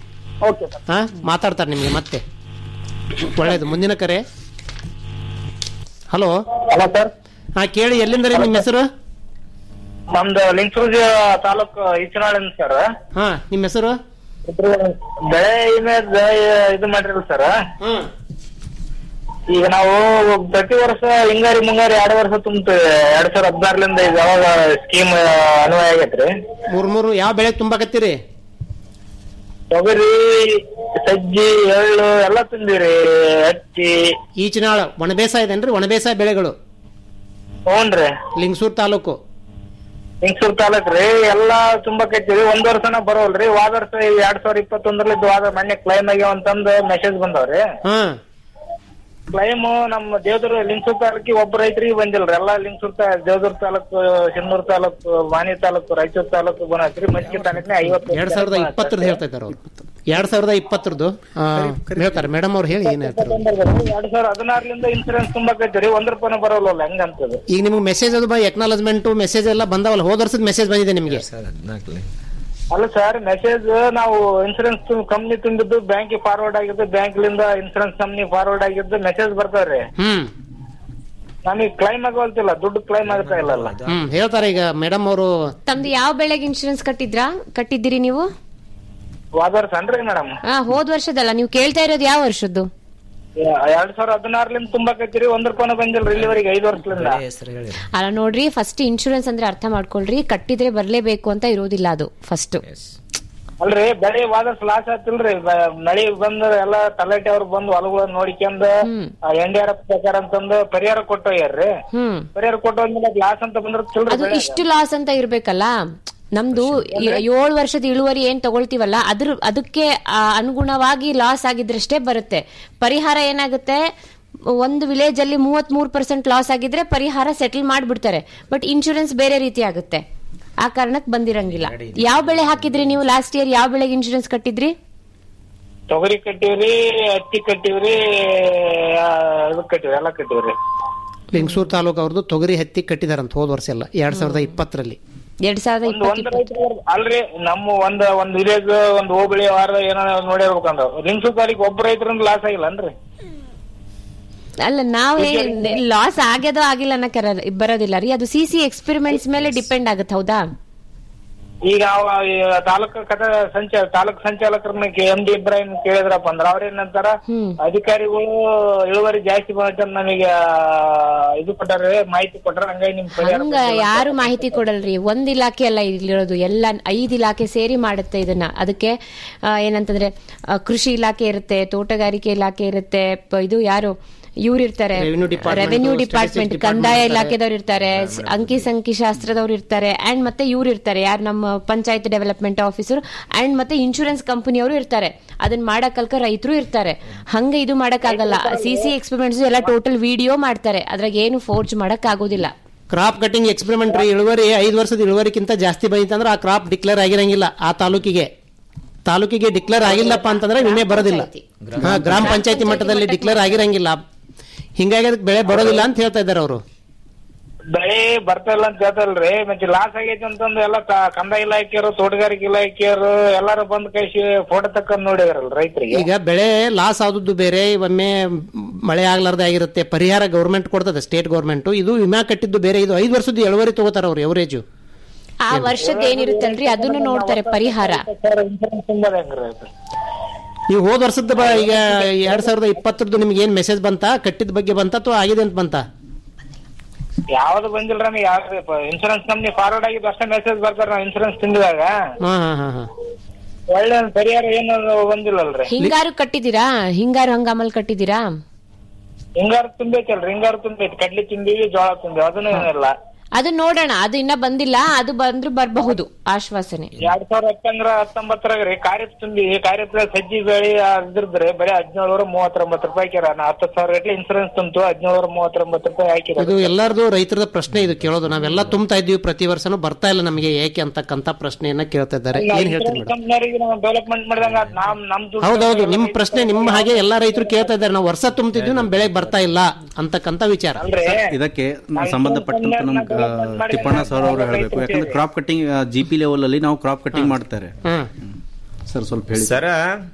ಹಾ ಮಾತಾಡ್ತಾರೆ ನಿಮ್ಗೆ ಮತ್ತೆ ಒಳ್ಳೇದು ಮುಂದಿನ ಕರೆ ಹಲೋ ಹಲೋ ಸರ್ ಹಾ ಕೇಳಿ ಎಲ್ಲಿಂದ ರೀ ನಿಮ್ಮ ಹೆಸರು ನಮ್ದು ಲಿಂಗಸೂರ್ಜಿ ತಾಲೂಕು ಈಚನಾಳಿಂದ ಸರ್ ಹಾ ನಿಮ್ಮ ಹೆಸರು ಬೆಳೆ ವಿಮೆ ಇದು ಮಾಡಿರಲ್ಲ ಸರ್ ಈಗ ನಾವು ಪ್ರತಿ ವರ್ಷ ಹಿಂಗಾರಿ ಮುಂಗಾರಿ ಎರಡು ವರ್ಷ ತುಂಬ್ತೇವೆ ಎರಡ್ ಸಾವಿರದ ಹದಿನಾರರಿಂದ ಈಗ ಯಾವಾಗ ಸ್ಕೀಮ್ ಅನ್ವಯ ಆಗೈತ್ರಿ ಮೂರ್ ಮೂರು ಯಾವ ಬೆಳೆ ತುಂಬಾಕತ್ತೀರಿ ತೊಗರಿ ಸಜ್ಜಿ ಎಳ್ಳು ಎಲ್ಲ ತುಂಬಿರಿ ಹತ್ತಿ ಈಚಿನಾಳ ಒಣ ಬೇಸಾಯ ಇದೇನ್ರಿ ಒಣ ಬೇಸಾಯ ಬೆಳೆಗಳು ಹ್ಞೂನ್ರಿ ಲಿಂಗಸೂರ್ ತಾಲೂಕು ಹಿಂಗ್ಸೂರ್ ತಾಲೂಕ್ ರೀ ಎಲ್ಲಾ ತುಂಬಾಕೈತಿರಿ ಒಂದ್ ವರ್ಷನ ಬರೋಲ್ರಿ ವಾದ ವರ್ಷ ಎರಡ್ ಸಾವಿರದ ಇಪ್ಪತ್ತೊಂದರಲ್ಲಿ ವಾದ ಮೊನ್ನೆ ಕ್ಲೈಮ್ ಆಗ್ಯಾವ ಅಂತಂದು ಮೆಸೇಜ್ ಬಂದವ್ರಿ ಹಾ ಕ್ಲೈಮ್ ನಮ್ಮ ದೇವದುರ್ಗ ಲಿಂಗಸೂರ್ ತಾಲೂಕಿಗೆ ಒಬ್ಬ ರೈತರಿಗೆ ಬಂದಿಲ್ರಿ ಎಲ್ಲಾ ಲಿಂಗಸೂರ್ ತಾ ದೇವದುರ್ಗ ತಾಲೂಕು ಸಿನ್ನೂರ್ ತಾಲೂಕು ಮಾನಿ ತಾಲೂಕು ರಾಯಚೂರು ತಾಲೂಕು ಬಂದೈತ್ರಿ ಮಸ್ಕಿ ತಾಲೂಕಿನ ಐವತ್ತು ಎರಡ್ ಸಾವಿರದ ಇಪ್ಪತ್ತರದ್ದು ಹೇಳ್ತಾ ಇದ್ದಾರೆ ಅವ್ರು ಎರಡ್ ಸಾವಿರದ ಇಪ್ಪತ್ತರದ್ದು ಆ, ಹೇಳ್ತಾರೆ ಮೇಡಮ್ ಅವ್ರು ಹೇಳಿ ಏನ್ ಹೇಳ್ತಾರೆ ಎರಡ್ ಸಾವಿರದ ಹದಿನಾರರಿಂದ ಇನ್ಸೂರೆನ್ಸ್ ತುಂಬಾಕೈತಿರಿ ಒಂದ್ ರೂಪಾಯಿನೂ ಬರೋಲ್ಲ ಹೆಂಗಂತದ ಈಗ ನಿಮ್ಗೆ ಮೆಸೇಜ್ ಅದು ಬೈ ಎಕ್ನಾಲಜ್ಮೆಂಟ್ ಮೆಸೇಜ್ ಎಲ್ಲ ಬಂದವಲ್ಲ ಹೋದ ವರ್ಷದ ಮೆಸೇಜ್ ಬಂದಿದೆ ನಿಮಗೆ ಅಲ್ಲ ಸರ್ ಮೆಸೇಜ್ ನಾವು ಇನ್ಸೂರೆನ್ಸ್ ಕಂಪ್ನಿ ತುಂಬಿದ್ದು ಬ್ಯಾಂಕಿಗೆ ಫಾರ್ವರ್ಡ್ ಆಗಿದ್ದು ಬ್ಯಾಂಕ್ಲಿಂದ ಇನ್ಸೂರೆನ್ಸ್ ಕಂಪ್ನಿ ಫಾರ್ವರ್ಡ್ ಆಗಿದ್ದು ಮೆಸೇಜ್ ಬರ್ತಾವ್ರಿ ಹ್ಮ್ ನಮಗೆ ಕ್ಲೈಮ್ ಆಗೋಲ್ತಿಲ್ಲ ದುಡ್ಡು ಕ್ಲೈಮ್ ಆಗ್ತಾ ಇಲ್ಲಲ್ಲ ಹ್ಮ್ ಹೇಳ್ತಾರೆ ಈಗ ಮೇಡಮ್ ಅವರು ತಮ್ದು ಯಾವ ಬೆಳೆಗೆ ಇನ್ಶೂರೆನ್ಸ್ ಕಟ್ಟಿದ್ರಾ ಕಟ್ಟಿದ್ದೀರಿ ನೀವು ಹೋದ ವರ್ಷ ಅನ್ರಿ ಮೇಡಮ್ ಹಾ ಹೋದ್ ವರ್ಷದಲ್ಲ ನೀವು ಕೇಳ್ತಾ ಇರೋದು ಯಾವ ವರ್ಷದ್ದು ಎರಡ್ ಸಾವಿರದ ಹದಿನಾರರಿಂದ ತುಂಬಾಕೈತಿರಿ ಒಂದ್ ರೂಪಾಯಿನೂ ಬಂದಿಲ್ರಿ ಇಲ್ಲಿವರೆಗೆ ಐದು ವರ್ಷದಿಂದ ಅಲ್ಲ ನೋಡ್ರಿ ಫಸ್ಟ್ ಇನ್ಶೂರೆನ್ಸ್ ಅಂದ್ರೆ ಅರ್ಥ ಮಾಡ್ಕೊಳ್ರಿ ಕಟ್ಟಿದ್ರೆ ಬರ್ಲೇಬೇಕು ಅಂತ ಇರೋದಿಲ್ಲ ಅದು ಫಸ್ಟ್ ಅಲ್ರಿ ಬೆಳೆ ವಾದ ಲಾಸ್ ಆತಿಲ್ರಿ ಬ- ಮಳಿ ಬಂದ ಎಲ್ಲ ತಲಾಟೆ ಅವ್ರು ಬಂದು ಹೊಲಗಳ ನೋಡಿಕೊಂಡ್ ಎನ್ ಡಿ ಆರ್ ಎಫ್ ಪ್ರಕಾರ ಅಂತಂದು ಪರಿಹಾರ ಕೊಟ್ಟೋಗ್ಯಾರ್ರಿ ಹ್ಮ್ ಪರಿಹಾರ ಕೊಟ್ಟೋದ್ಮೇಲೆ ಲಾಸ್ ಅಂತ ಬಂದಿರ್ತಿಲ್ರಿ ಅದು ಇಷ್ಟು ಲಾಸ್ ಅಂತ ಇರ್ಬೇಕಲ್ಲ ನಮ್ದು ಏ- ಏಳು ವರ್ಷದ ಇಳುವರಿ ಏನ್ ತಗೊಳ್ತೀವಲ್ಲ ಅದ್ರ ಅದಕ್ಕೆ ಆ, ಅನುಗುಣವಾಗಿ ಲಾಸ್ ಆಗಿದ್ರಷ್ಟೇ ಬರುತ್ತೆ ಪರಿಹಾರ ಏನಾಗುತ್ತೆ ಒಂದು ವಿಲೇಜ್ ಅಲ್ಲಿ ಮೂವತ್ ಮೂರ್ ಪರ್ಸೆಂಟ್ ಲಾಸ್ ಆಗಿದ್ರೆ ಪರಿಹಾರ ಸೆಟಲ್ ಮಾಡ್ಬಿಡ್ತಾರೆ ಬಟ್ ಇನ್ಶೂರೆನ್ಸ್ ಬೇರೆ ರೀತಿ ಆಗುತ್ತೆ ಆ ಕಾರಣಕ್ಕೆ ಬಂದಿರಂಗಿಲ್ಲ ಯಾವ ಬೆಳೆ ಹಾಕಿದ್ರಿ ನೀವು ಲಾಸ್ಟ್ ಇಯರ್ ಯಾವ ಬೆಳೆಗೆ ಇನ್ಶೂರೆನ್ಸ್ ಕಟ್ಟಿದ್ರಿ ತೊಗರಿ ಕಟ್ಟಿವ್ರಿ ಹತ್ತಿ ಕಟ್ಟಿವ್ರಿ ಆ, ಇದು ಕಟ್ಟಿವ್ರಿ ಎಲ್ಲ ಕಟ್ಟಿವ್ರಿ ಲಿಂಗಸೂರ್ ತಾಲೂಕು ಅವ್ರದ್ದು ತೊಗರಿ ಹತ್ತಿ ಕಟ್ಟಿದಾರಂತ ಹೋದ ವರ್ಷ ಎಲ್ಲ ಎರಡ್ ಸಾವಿರದ ಇಪ್ಪತ್ತರಲ್ಲಿ ಎರಡ್ ಸಾವಿರದ ಒಂದ್ ಒಂದ್ ರೈತರು ಅಲ್ರಿ ನಮ್ಮ ಒಂದ್ ಒಂದ್ ವಿಲೇಜ್ ಒಂದ್ ಹೋಬಳಿ ವಾರ ಏನೋ ನೋಡಿರ್ಬೇಕಂದ್ರ ಲಿಂಗ್ಸು ತಾರೀಕು ಒಬ್ಬ ರೈತರಿಂದ ಲಾಸ್ ಆಗಿಲ್ಲನ್ರಿ ಅಲ್ಲ ನಾವು ಲಾಸ್ ಆಗ್ಯದೋ ಆಗಿಲ್ಲ ಅನ್ನಕ್ಕೆ ಇರ- ಬರೋದಿಲ್ಲ ರೀ ಅದು ಸಿ ಸಿ ಎಕ್ಸ್ಪೆರಿಮೆಂಟ್ಸ್ ಮೇಲೆ ಡಿಪೆಂಡ್ ಆಗುತ್ತೆ ಹೌದಾ ಈಗ ಅವ ಈ ತಾಲೂಕು ಕಥ ಸಂಚಾಲ ತಾಲೂಕ್ ಸಂಚಾಲಕರನ್ನ ಎಂ ಡಿ ಇಬ್ರಾಹಿಂ ಕೇಳಿದ್ರಪ್ಪ ಅಂದ್ರ ಅವ್ರೇನಂತಾರ ಅಧಿಕಾರಿಗಳು ಇಳುವರಿ ಜಾಸ್ತಿ ಬಂದ ನಮಗೆ ಇದು ಕೊಟ್ಟಾರ ಮಾಹಿತಿ ಕೊಟ್ಟಾರ ಹಂಗಾಗಿ ನಿಮ್ ಪರಿಹಾರ ಹಂಗ ಯಾರು ಮಾಹಿತಿ ಕೊಡಲ್ರಿ ಒಂದ್ ಇಲಾಖೆ ಅಲ್ಲ ಇಲ್ಲಿರೋದು ಎಲ್ಲ ಐದ್ ಇಲಾಖೆ ಸೇರಿ ಮಾಡುತ್ತೆ ಇದನ್ನ ಅದಕ್ಕೆ ಆ, ಏನಂತಂದ್ರೆ ಆ, ಕೃಷಿ ಇಲಾಖೆ ಇರುತ್ತೆ ತೋಟಗಾರಿಕೆ ಇಲಾಖೆ ಇರುತ್ತೆ ಪ- ಇದು ಯಾರು ಇವ್ರು ಇರ್ತಾರೆ Revenue department, revenue statistics department department ಕಂದಾಯ ಇರ್ತಾರೆ. ಇಲಾಖೆದವ್ರು ಇರ್ತಾರೆ ಸ್- ಅಂಕಿ ಸಂಖ್ಯೆ ಶಾಸ್ತ್ರದವ್ರು ಇರ್ತಾರೆ ಅಂಡ್ ಮತ್ತೆ ಇವ್ರು ಇರ್ತಾರೆ ಯಾರು ನಮ್ಮ ಪಂಚಾಯತ್ ಡೆವಲಪ್ಮೆಂಟ್ ಆಫೀಸರ್ ಅಂಡ್ ಮತ್ತೆ ಇನ್ಶೂರೆನ್ಸ್ ಕಂಪನಿಯವರು ಇರ್ತಾರೆ ಅದನ್ನ ಮಾಡಕ್ಕಲ್ಕ ರೈತರು ಇರ್ತಾರೆ ಹಂಗ ಇದು ಮಾಡಕ್ಕಾಗಲ್ಲ ಸಿ ಸಿ ಎಕ್ಸ್ಪೆರಿಮೆಂಟ್ಸ್ ಎಲ್ಲ ಟೋಟಲ್ ವಿಡಿಯೋ ಮಾಡ್ತಾರೆ ಅದ್ರಾಗ ಏನು ಫೋರ್ಜ್ ಮಾಡಕ್ ಆಗೋದಿಲ್ಲ ಕ್ರಾಪ್ ಕಟಿಂಗ್ ಎಕ್ಸ್ಪೆರಿಮೆಂಟ್ ರೀ ಇಳುವರಿ ಐದು ವರ್ಷದ ಇಳುವರಿಕ್ಕಿಂತ ಜಾಸ್ತಿ ಬಂದಿತ್ತಂದ್ರೆ ಆ ಕ್ರಾಪ್ ಡಿಕ್ಲೇರ್ ಆಗಿರಂಗಿಲ್ಲ ಆ ತಾಲೂಕಿಗೆ ತಾಲೂಕಿಗೆ ಡಿಕ್ಲೇರ್ ಆಗಿಲ್ಲಪ್ಪ ಅಂತಂದ್ರೆ ವಿಮೆ ಬರೋದಿಲ್ಲ ಹಾ ಗ್ರಾಮ ಪಂಚಾಯತಿ ಮಟ್ಟದಲ್ಲಿ ಡಿಕ್ಲೇರ್ ಆಗಿರಂಗಿಲ್ಲ ಹಿಂಗಾಗಿ ಅದಕ್ಕೆ ಬೆಳೆ ಬರೋದಿಲ್ಲ ಅಂತ ಹೇಳ್ತಾ ಇದ್ದಾರೆ ಅವರು ಬೆಳೆ ಬರ್ತಾ ಇಲ್ಲ ಅಂತ ಹೇಳ್ತಾರಲ್ರಿ ಮತ್ತೆ ಲಾಸ್ ಆಗೈತಿ ಅಂತಂದು ಎಲ್ಲ ಕ- ಕಂದಾಯ ಇಲಾಖೆಯವರು ತೋಟಗಾರಿಕೆ ಇಲಾಖೆಯವರು ಎಲ್ಲಾರು ಬಂದ್ ಕೈಸಿ ಫೋಟೋ ತಕೊಂಡ್ ನೋಡಿದಾರಲ್ಲ ರೈತರಿಗೆ ಈಗ ಬೆಳೆ ಲಾಸ್ ಆದದ್ದು ಬೇರೆ ಒಮ್ಮೆ ಮಳೆ ಆಗ್ಲಾರ್ದೆ ಆಗಿರುತ್ತೆ ಪರಿಹಾರ ಗೌರ್ಮೆಂಟ್ ಕೊಡ್ತದೆ ಸ್ಟೇಟ್ ಗೌರ್ಮೆಂಟ್ ಇದು ವಿಮಾ ಕಟ್ಟಿದ್ದು ಬೇರೆ ಇದು ಐದು ವರ್ಷದ ಇಳುವರಿ ತಗೋತಾರ ಅವ್ರು ಎವರೇಜು ಆ ವರ್ಷದ ಏನಿರುತ್ತಲ್ರಿ ಅದನ್ನು ನೋಡ್ತಾರೆ ಪರಿಹಾರ ಇನ್ಸೂರೆನ್ಸ್ ತುಂಬೋದು ಹೆಂಗ್ರಿ ಅದು? ನೀವು ಹೋದ ವರ್ಷದ ಬ- ಈಗ ಎರಡ್ ಸಾವಿರದ ಇಪ್ಪತ್ತರದ್ದು ನಿಮ್ಗೆ ಏನ್ ಮೆಸೇಜ್ ಬಂತಾ ಕಟ್ಟಿದ ಬಗ್ಗೆ ಬಂತ ಅಥವಾ ಆಗಿದೆ ಅಂತ ಬಂತಾ ಯಾವ್ದು ಬಂದಿಲ್ಲ ನಮಗೆ ಯಾವ್ದು ಇನ್ಸೂರೆನ್ಸ್ ಕಂಪ್ನಿ ಫಾರ್ವರ್ಡ್ ಆಗಿದ್ದು ಅಷ್ಟೇ ಮೆಸೇಜ್ ಬರ್ತಾರ ನಾವು ಇನ್ಸೂರೆನ್ಸ್ ತುಂಬಿದಾಗ ಹಾ ಹಾ ಹಾ ಹಾ ಒಳ್ಳೆ ಪರಿಹಾರ ಏನು ಬಂದಿಲ್ಲಲ್ರಿ ಹಿಂಗಾರು ಕಟ್ಟಿದ್ದೀರಾ ಹಿಂಗಾರು ಹಂಗಾಮಲ್ ಕಟ್ಟಿದ್ದೀರಾ ಹಿಂಗಾರು ತುಂಬೈತಲ್ರಿ ಹಿಂಗಾರು ತುಂಬೈತಿ ಕಡ್ಲಿ ತುಂಬಿವಿ ಜೋಳ ತುಂಬಿ ಅದನ್ನು ಏನಿಲ್ಲ ಅದು ನೋಡೋಣ ಅದು ಇನ್ನ ಬಂದಿಲ್ಲ ಅದು ಬಂದ್ರು ಬರಬಹುದು ಆಶ್ವಾಸನೆ ಎರಡ್ ಸಾವಿರದ ಹತ್ತಂದ್ರ ಹತ್ತೊಂಬತ್ತರಾಗ ರೀ ಕಾರ್ಯ ತುಂಬಿ ಕಾರ್ಯದ ಸಜ್ಜಿ ಬೆಳಿ ಇದ್ರದ್ರಿ ಬರೀ ಹದಿನೇಳೂರ ಮೂವತ್ತೊಂಬತ್ತು ರೂಪಾಯಿ ಹಾಕ್ಯಾರ ನಾ ಹತ್ತು ಸಾವಿರ ಗಟ್ಲೆ ಇನ್ಸೂರೆನ್ಸ್ ತುಂಬಿತು ಹದಿನೇಳೂರ ಮೂವತ್ತೊಂಬತ್ತು ರೂಪಾಯಿ ಹಾಕಿರ ಇದು ಎಲ್ಲರದು ರೈತರ ಪ್ರಶ್ನೆ ಇದು ಕೇಳೋದು ನಾವೆಲ್ಲ ತುಂಬ್ತಾ ಇದ್ವಿ ಪ್ರತಿ ವರ್ಷನೂ ಬರ್ತಾ ಇಲ್ಲ ನಮಗೆ ಏಕೆ ಅಂತಕ್ಕಂತ ಪ್ರಶ್ನೆಯನ್ನ ಕೇಳ್ತಾ ಇದ್ದಾರೆ ಏನ್ ಹೇಳ್ತೀರಿ ಮೇಡಮ್ ಕಂಪ್ನಿಯರಿಗೆ ನಾವು ಡೆವಲಪ್ಮೆಂಟ್ ಮಾಡಿದಂಗ ನಾವ್ ನಮ್ ದುಡ್ಡು ಹೌದೌದು ನಿಮ್ ಪ್ರಶ್ನೆ ನಿಮ್ಮ ಹಾಗೆ ಎಲ್ಲಾ ರೈತರು ಕೇಳ್ತಾ ಇದ್ದಾರೆ ನಾವು ವರ್ಷ ತುಂಬ್ತಿದ್ವಿ ನಮ್ ಬೆಳೆ ಬರ್ತಾ ಇಲ್ಲ ಅಂತಕ್ಕಂತ ವಿಚಾರ ಇದಕ್ಕೆ ಸಂಬಂಧಪಟ್ಟಂತ ನಮ್ ತಿಪ್ಪಣ್ಣ ಸರ್ ಅವರು ಹೇಳಬೇಕು ಯಾಕಂದ್ರೆ crop cutting G P level ಅಲ್ಲಿ ನಾವು ಕ್ರಾಪ್ ಕಟಿಂಗ್ ಮಾಡ್ತಾರೆ ಸರ್ ಸ್ವಲ್ಪ ಹೇಳಿ ಸರ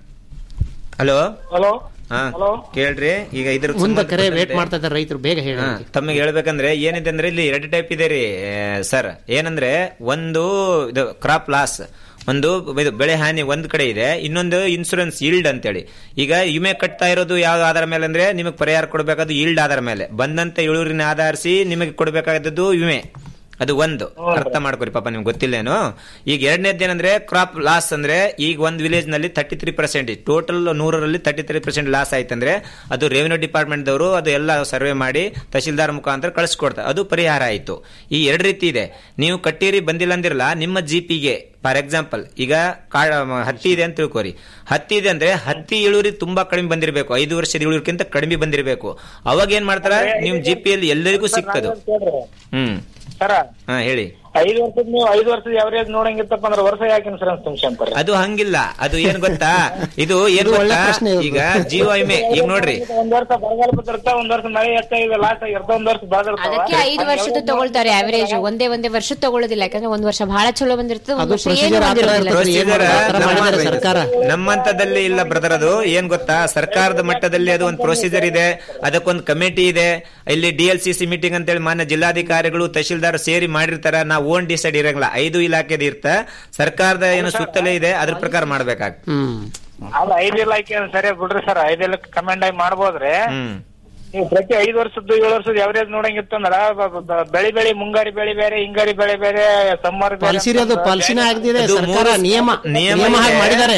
ಹಲೋ ಹಲೋ ಹಾ ಕೇಳ್ರಿ ಈಗ ಇದ್ರ ಮುಂದೆ ಕರೆ ವೇಟ್ ಮಾಡ್ತಾ ಇದ್ದಾರೆ ರೈತರು ಬೇಗ ಹೇಳಿ ಹಾ, ತಮಗೆ ಹೇಳ್ಬೇಕಂದ್ರೆ ಏನಿದೆ ಅಂದ್ರೆ ಇಲ್ಲಿ ಎರಡು ಟೈಪ್ ಇದೆ ರೀ ಸರ್ ಏನಂದ್ರೆ ಒಂದು ಇದು ಕ್ರಾಪ್ ಲಾಸ್ ಒಂದು ಇದು ಬೆಳೆ ಹಾನಿ ಒಂದ್ ಕಡೆ ಇದೆ ಇನ್ನೊಂದು ಇನ್ಸೂರೆನ್ಸ್ ಈಲ್ಡ್ ಅಂತೇಳಿ ಈಗ ವಿಮೆ ಕಟ್ತಾ ಇರೋದು ಯಾವ ಆಧಾರ ಮೇಲೆ ಅಂದ್ರೆ ನಿಮಗೆ ಪರಿಹಾರ ಕೊಡಬೇಕಾದ ಈಲ್ಡ್ ಆಧಾರ ಮೇಲೆ ಬಂದಂತ ಇಳುವರಿನ ಆಧರಿಸಿ ನಿಮಗೆ ಕೊಡಬೇಕಾದದ್ದು ವಿಮೆ ಅದು ಒಂದು ಅರ್ಥ ಮಾಡ್ಕೊರಿ ಪಾಪ ನಿಮ್ಗೆ ಗೊತ್ತಿಲ್ಲೇನು ಈಗ ಎರಡನೇದು ಏನಂದ್ರೆ ಕ್ರಾಪ್ ಲಾಸ್ ಅಂದ್ರೆ ಈಗ ಒಂದು ವಿಲೇಜ್ ನಲ್ಲಿ ತರ್ಟಿ ತ್ರೀ ಪರ್ಸೆಂಟ್ ಟೋಟಲ್ ನೂರರಲ್ಲಿ ತರ್ಟಿ ತ್ರೀ ಪರ್ಸೆಂಟ್ ಲಾಸ್ ಆಯ್ತಂದ್ರೆ ಅದು ರೆವಿನ್ಯೂ ಡಿಪಾರ್ಟ್ಮೆಂಟ್ ದವರು ಅದು ಎಲ್ಲ ಸರ್ವೆ ಮಾಡಿ ತಹಶೀಲ್ದಾರ್ ಮುಖಾಂತರ ಕಳಿಸ್ಕೊಡ್ತಾರೆ ಅದು ಪರಿಹಾರ ಆಯ್ತು ಈ ಎರಡು ರೀತಿ ಇದೆ ನೀವು ಕಟ್ಟೀರಿ ಬಂದಿಲ್ಲ ಅಂದಿರಲ್ಲ ನಿಮ್ಮ ಜಿಪಿಗೆ ಫಾರ್ ಎಕ್ಸಾಂಪಲ್ ಈಗ ಕಾ- ಹತ್ತಿ ಇದೆ ಅಂತ ತಿಳ್ಕೊರಿ ಹತ್ತಿ ಇದೆ ಅಂದ್ರೆ ಹತ್ತಿ ಇಳುವರಿ ತುಂಬಾ ಕಡಿಮೆ ಬಂದಿರಬೇಕು ಐದು ವರ್ಷದ ಇಳುವರಿಗಿಂತ ಕಡಿಮೆ ಬಂದಿರಬೇಕು ಅವಾಗ ಏನ್ ಮಾಡ್ತಾರ ನಿಮ್ ಜಿಪಿಯಲ್ಲಿ ಎಲ್ಲರಿಗೂ ಸಿಗ್ತದೆ ಹ್ಮ್ ಸರ ಹಾ ಹೇಳಿ ಐದು ವರ್ಷದ ನೀವು ಐದು ವರ್ಷದ ಅವರೇಜ್ ನೋಡಂಗಿತ್ತಪ್ಪ ಅಂದ್ರೆ ವರ್ಷ ಯಾಕೆ ಇನ್ಸೂರೆನ್ಸ್ ತುಂಬ್ಸ್ಕೊಂತಾರೆ ಅದು ಹಂಗಿಲ್ಲ ಅದು ಏನ್ ಗೊತ್ತಾ ಇದು ಏನ್ ಇದು ಒಳ್ಳೆ ಗೊತ್ತಾ ಪ್ರಶ್ನೆ ಇದು. ಈಗ ಜೀವ ವಿಮೆ ಈಗ ನೋಡ್ರಿ ಒಂದ್ ವರ್ಷ ಬರಗಾಲ ಬರ್ತಿರ್ತಾ ಒಂದ್ ವರ್ಷ ಮಳೆ ಹೆಚ್ಚಾಗಿದೆ ಲಾಸ್ ಆಗಿರ್ತ ಒಂದ್ ವರ್ಷ ಅದಕ್ಕೆ ಐದು ವರ್ಷದ ತಗೊಳ್ತಾರೆ ಆವರೇಜ್ ಒಂದೇ ಒಂದೇ ವರ್ಷ ತಗೊಳ್ಳೋದಿಲ್ಲ ಯಾಕಂದ್ರೆ ಒಂದ್ ವರ್ಷ ಬಹಳ ಚಲೋ ಬಂದಿರ್ತದೆ ಒಂದ್ ಅದು ವರ್ಷ ಏನು procedure ಆ ಥರ ಬಂದಿರೋದಿಲ್ಲ ಇರ್ತದೆ. ಏನ್ ಪ್ರೊಸೀಜರ್ ಮಾಡ್ತಾರೆ? ಆ ಥರ ಮಾಡಿದ್ದಾರೆ ಸರ್ಕಾರ. ನಮ್ಮಂತದಲ್ಲಿ ಇಲ್ಲ ಬ್ರದರ್ ಅದು ಏನ್ ಗೊತ್ತಾ ಸರ್ಕಾರದ ಮಟ್ಟದಲ್ಲಿ ಅದು ಒಂದು ಪ್ರೊಸೀಜರ್ ಇದೆ ಅದಕ್ಕೊಂದು ಕಮಿಟಿ ಇದೆ ಇಲ್ಲಿ D L C C meeting ಅಂತೇಳಿ ಮಾನ್ಯ ಜಿಲ್ಲಾಧಿಕಾರಿಗಳು ತಹಶೀಲ್ದಾರ್ ಸೇರಿ ಮಾಡಿರ್ತಾರ ನಾವು ಓನ್ ಡಿಸೈಡ್ ಇರಂಗಿಲ್ಲ ಐದು ಇಲಾಖೆದ ಇರ್ತ ಸರ್ಕಾರದ ಏನು ಸುತ್ತಲೇ ಇದೆ ಅದ್ರ ಪ್ರಕಾರ ಮಾಡ್ಬೇಕಾಗ್ತದೆ ಅಲ್ಲ ಐದು ಇಲಾಖೆ ಸರಿಯಾಗಿ ಬಿಡ್ರಿ ಸರ್ ಐದು ಇಲಾಖೆ ಕಮೆಂಡ್ ಆಗಿ ಮಾಡ್ಬೋದ್ರಿ ಹ್ಮ್ ನೀವು ಪ್ರತಿ ಐದು ವರ್ಷದ್ದು ಏಳು ವರ್ಷದ ಅವರೇಜ್ ನೋಡಂಗಿತ್ತಂದ್ರ ಬ- ಬ- ಬ- ಬೆಳಿ ಬೆಳಿ ಮುಂಗಾರಿ ಬೆಳಿ ಬೇರೆ ಹಿಂಗಾರಿ ಬೆಳೆ ಬೇರೆ ಸಮ್ಮರ್ ಪಾಲಿಸಿರಿ ಅದು ಪಾಲಿಸಿನೇ ಆಗದಿದೆ ಅದು ಸರ್ಕಾರ ಮೂರು- ನಿಯಮ ನಿಯಮ ನಿಯಮ ಹಾಗೆ ಇದೆ. ಮಾಡಿದ್ದಾರೆ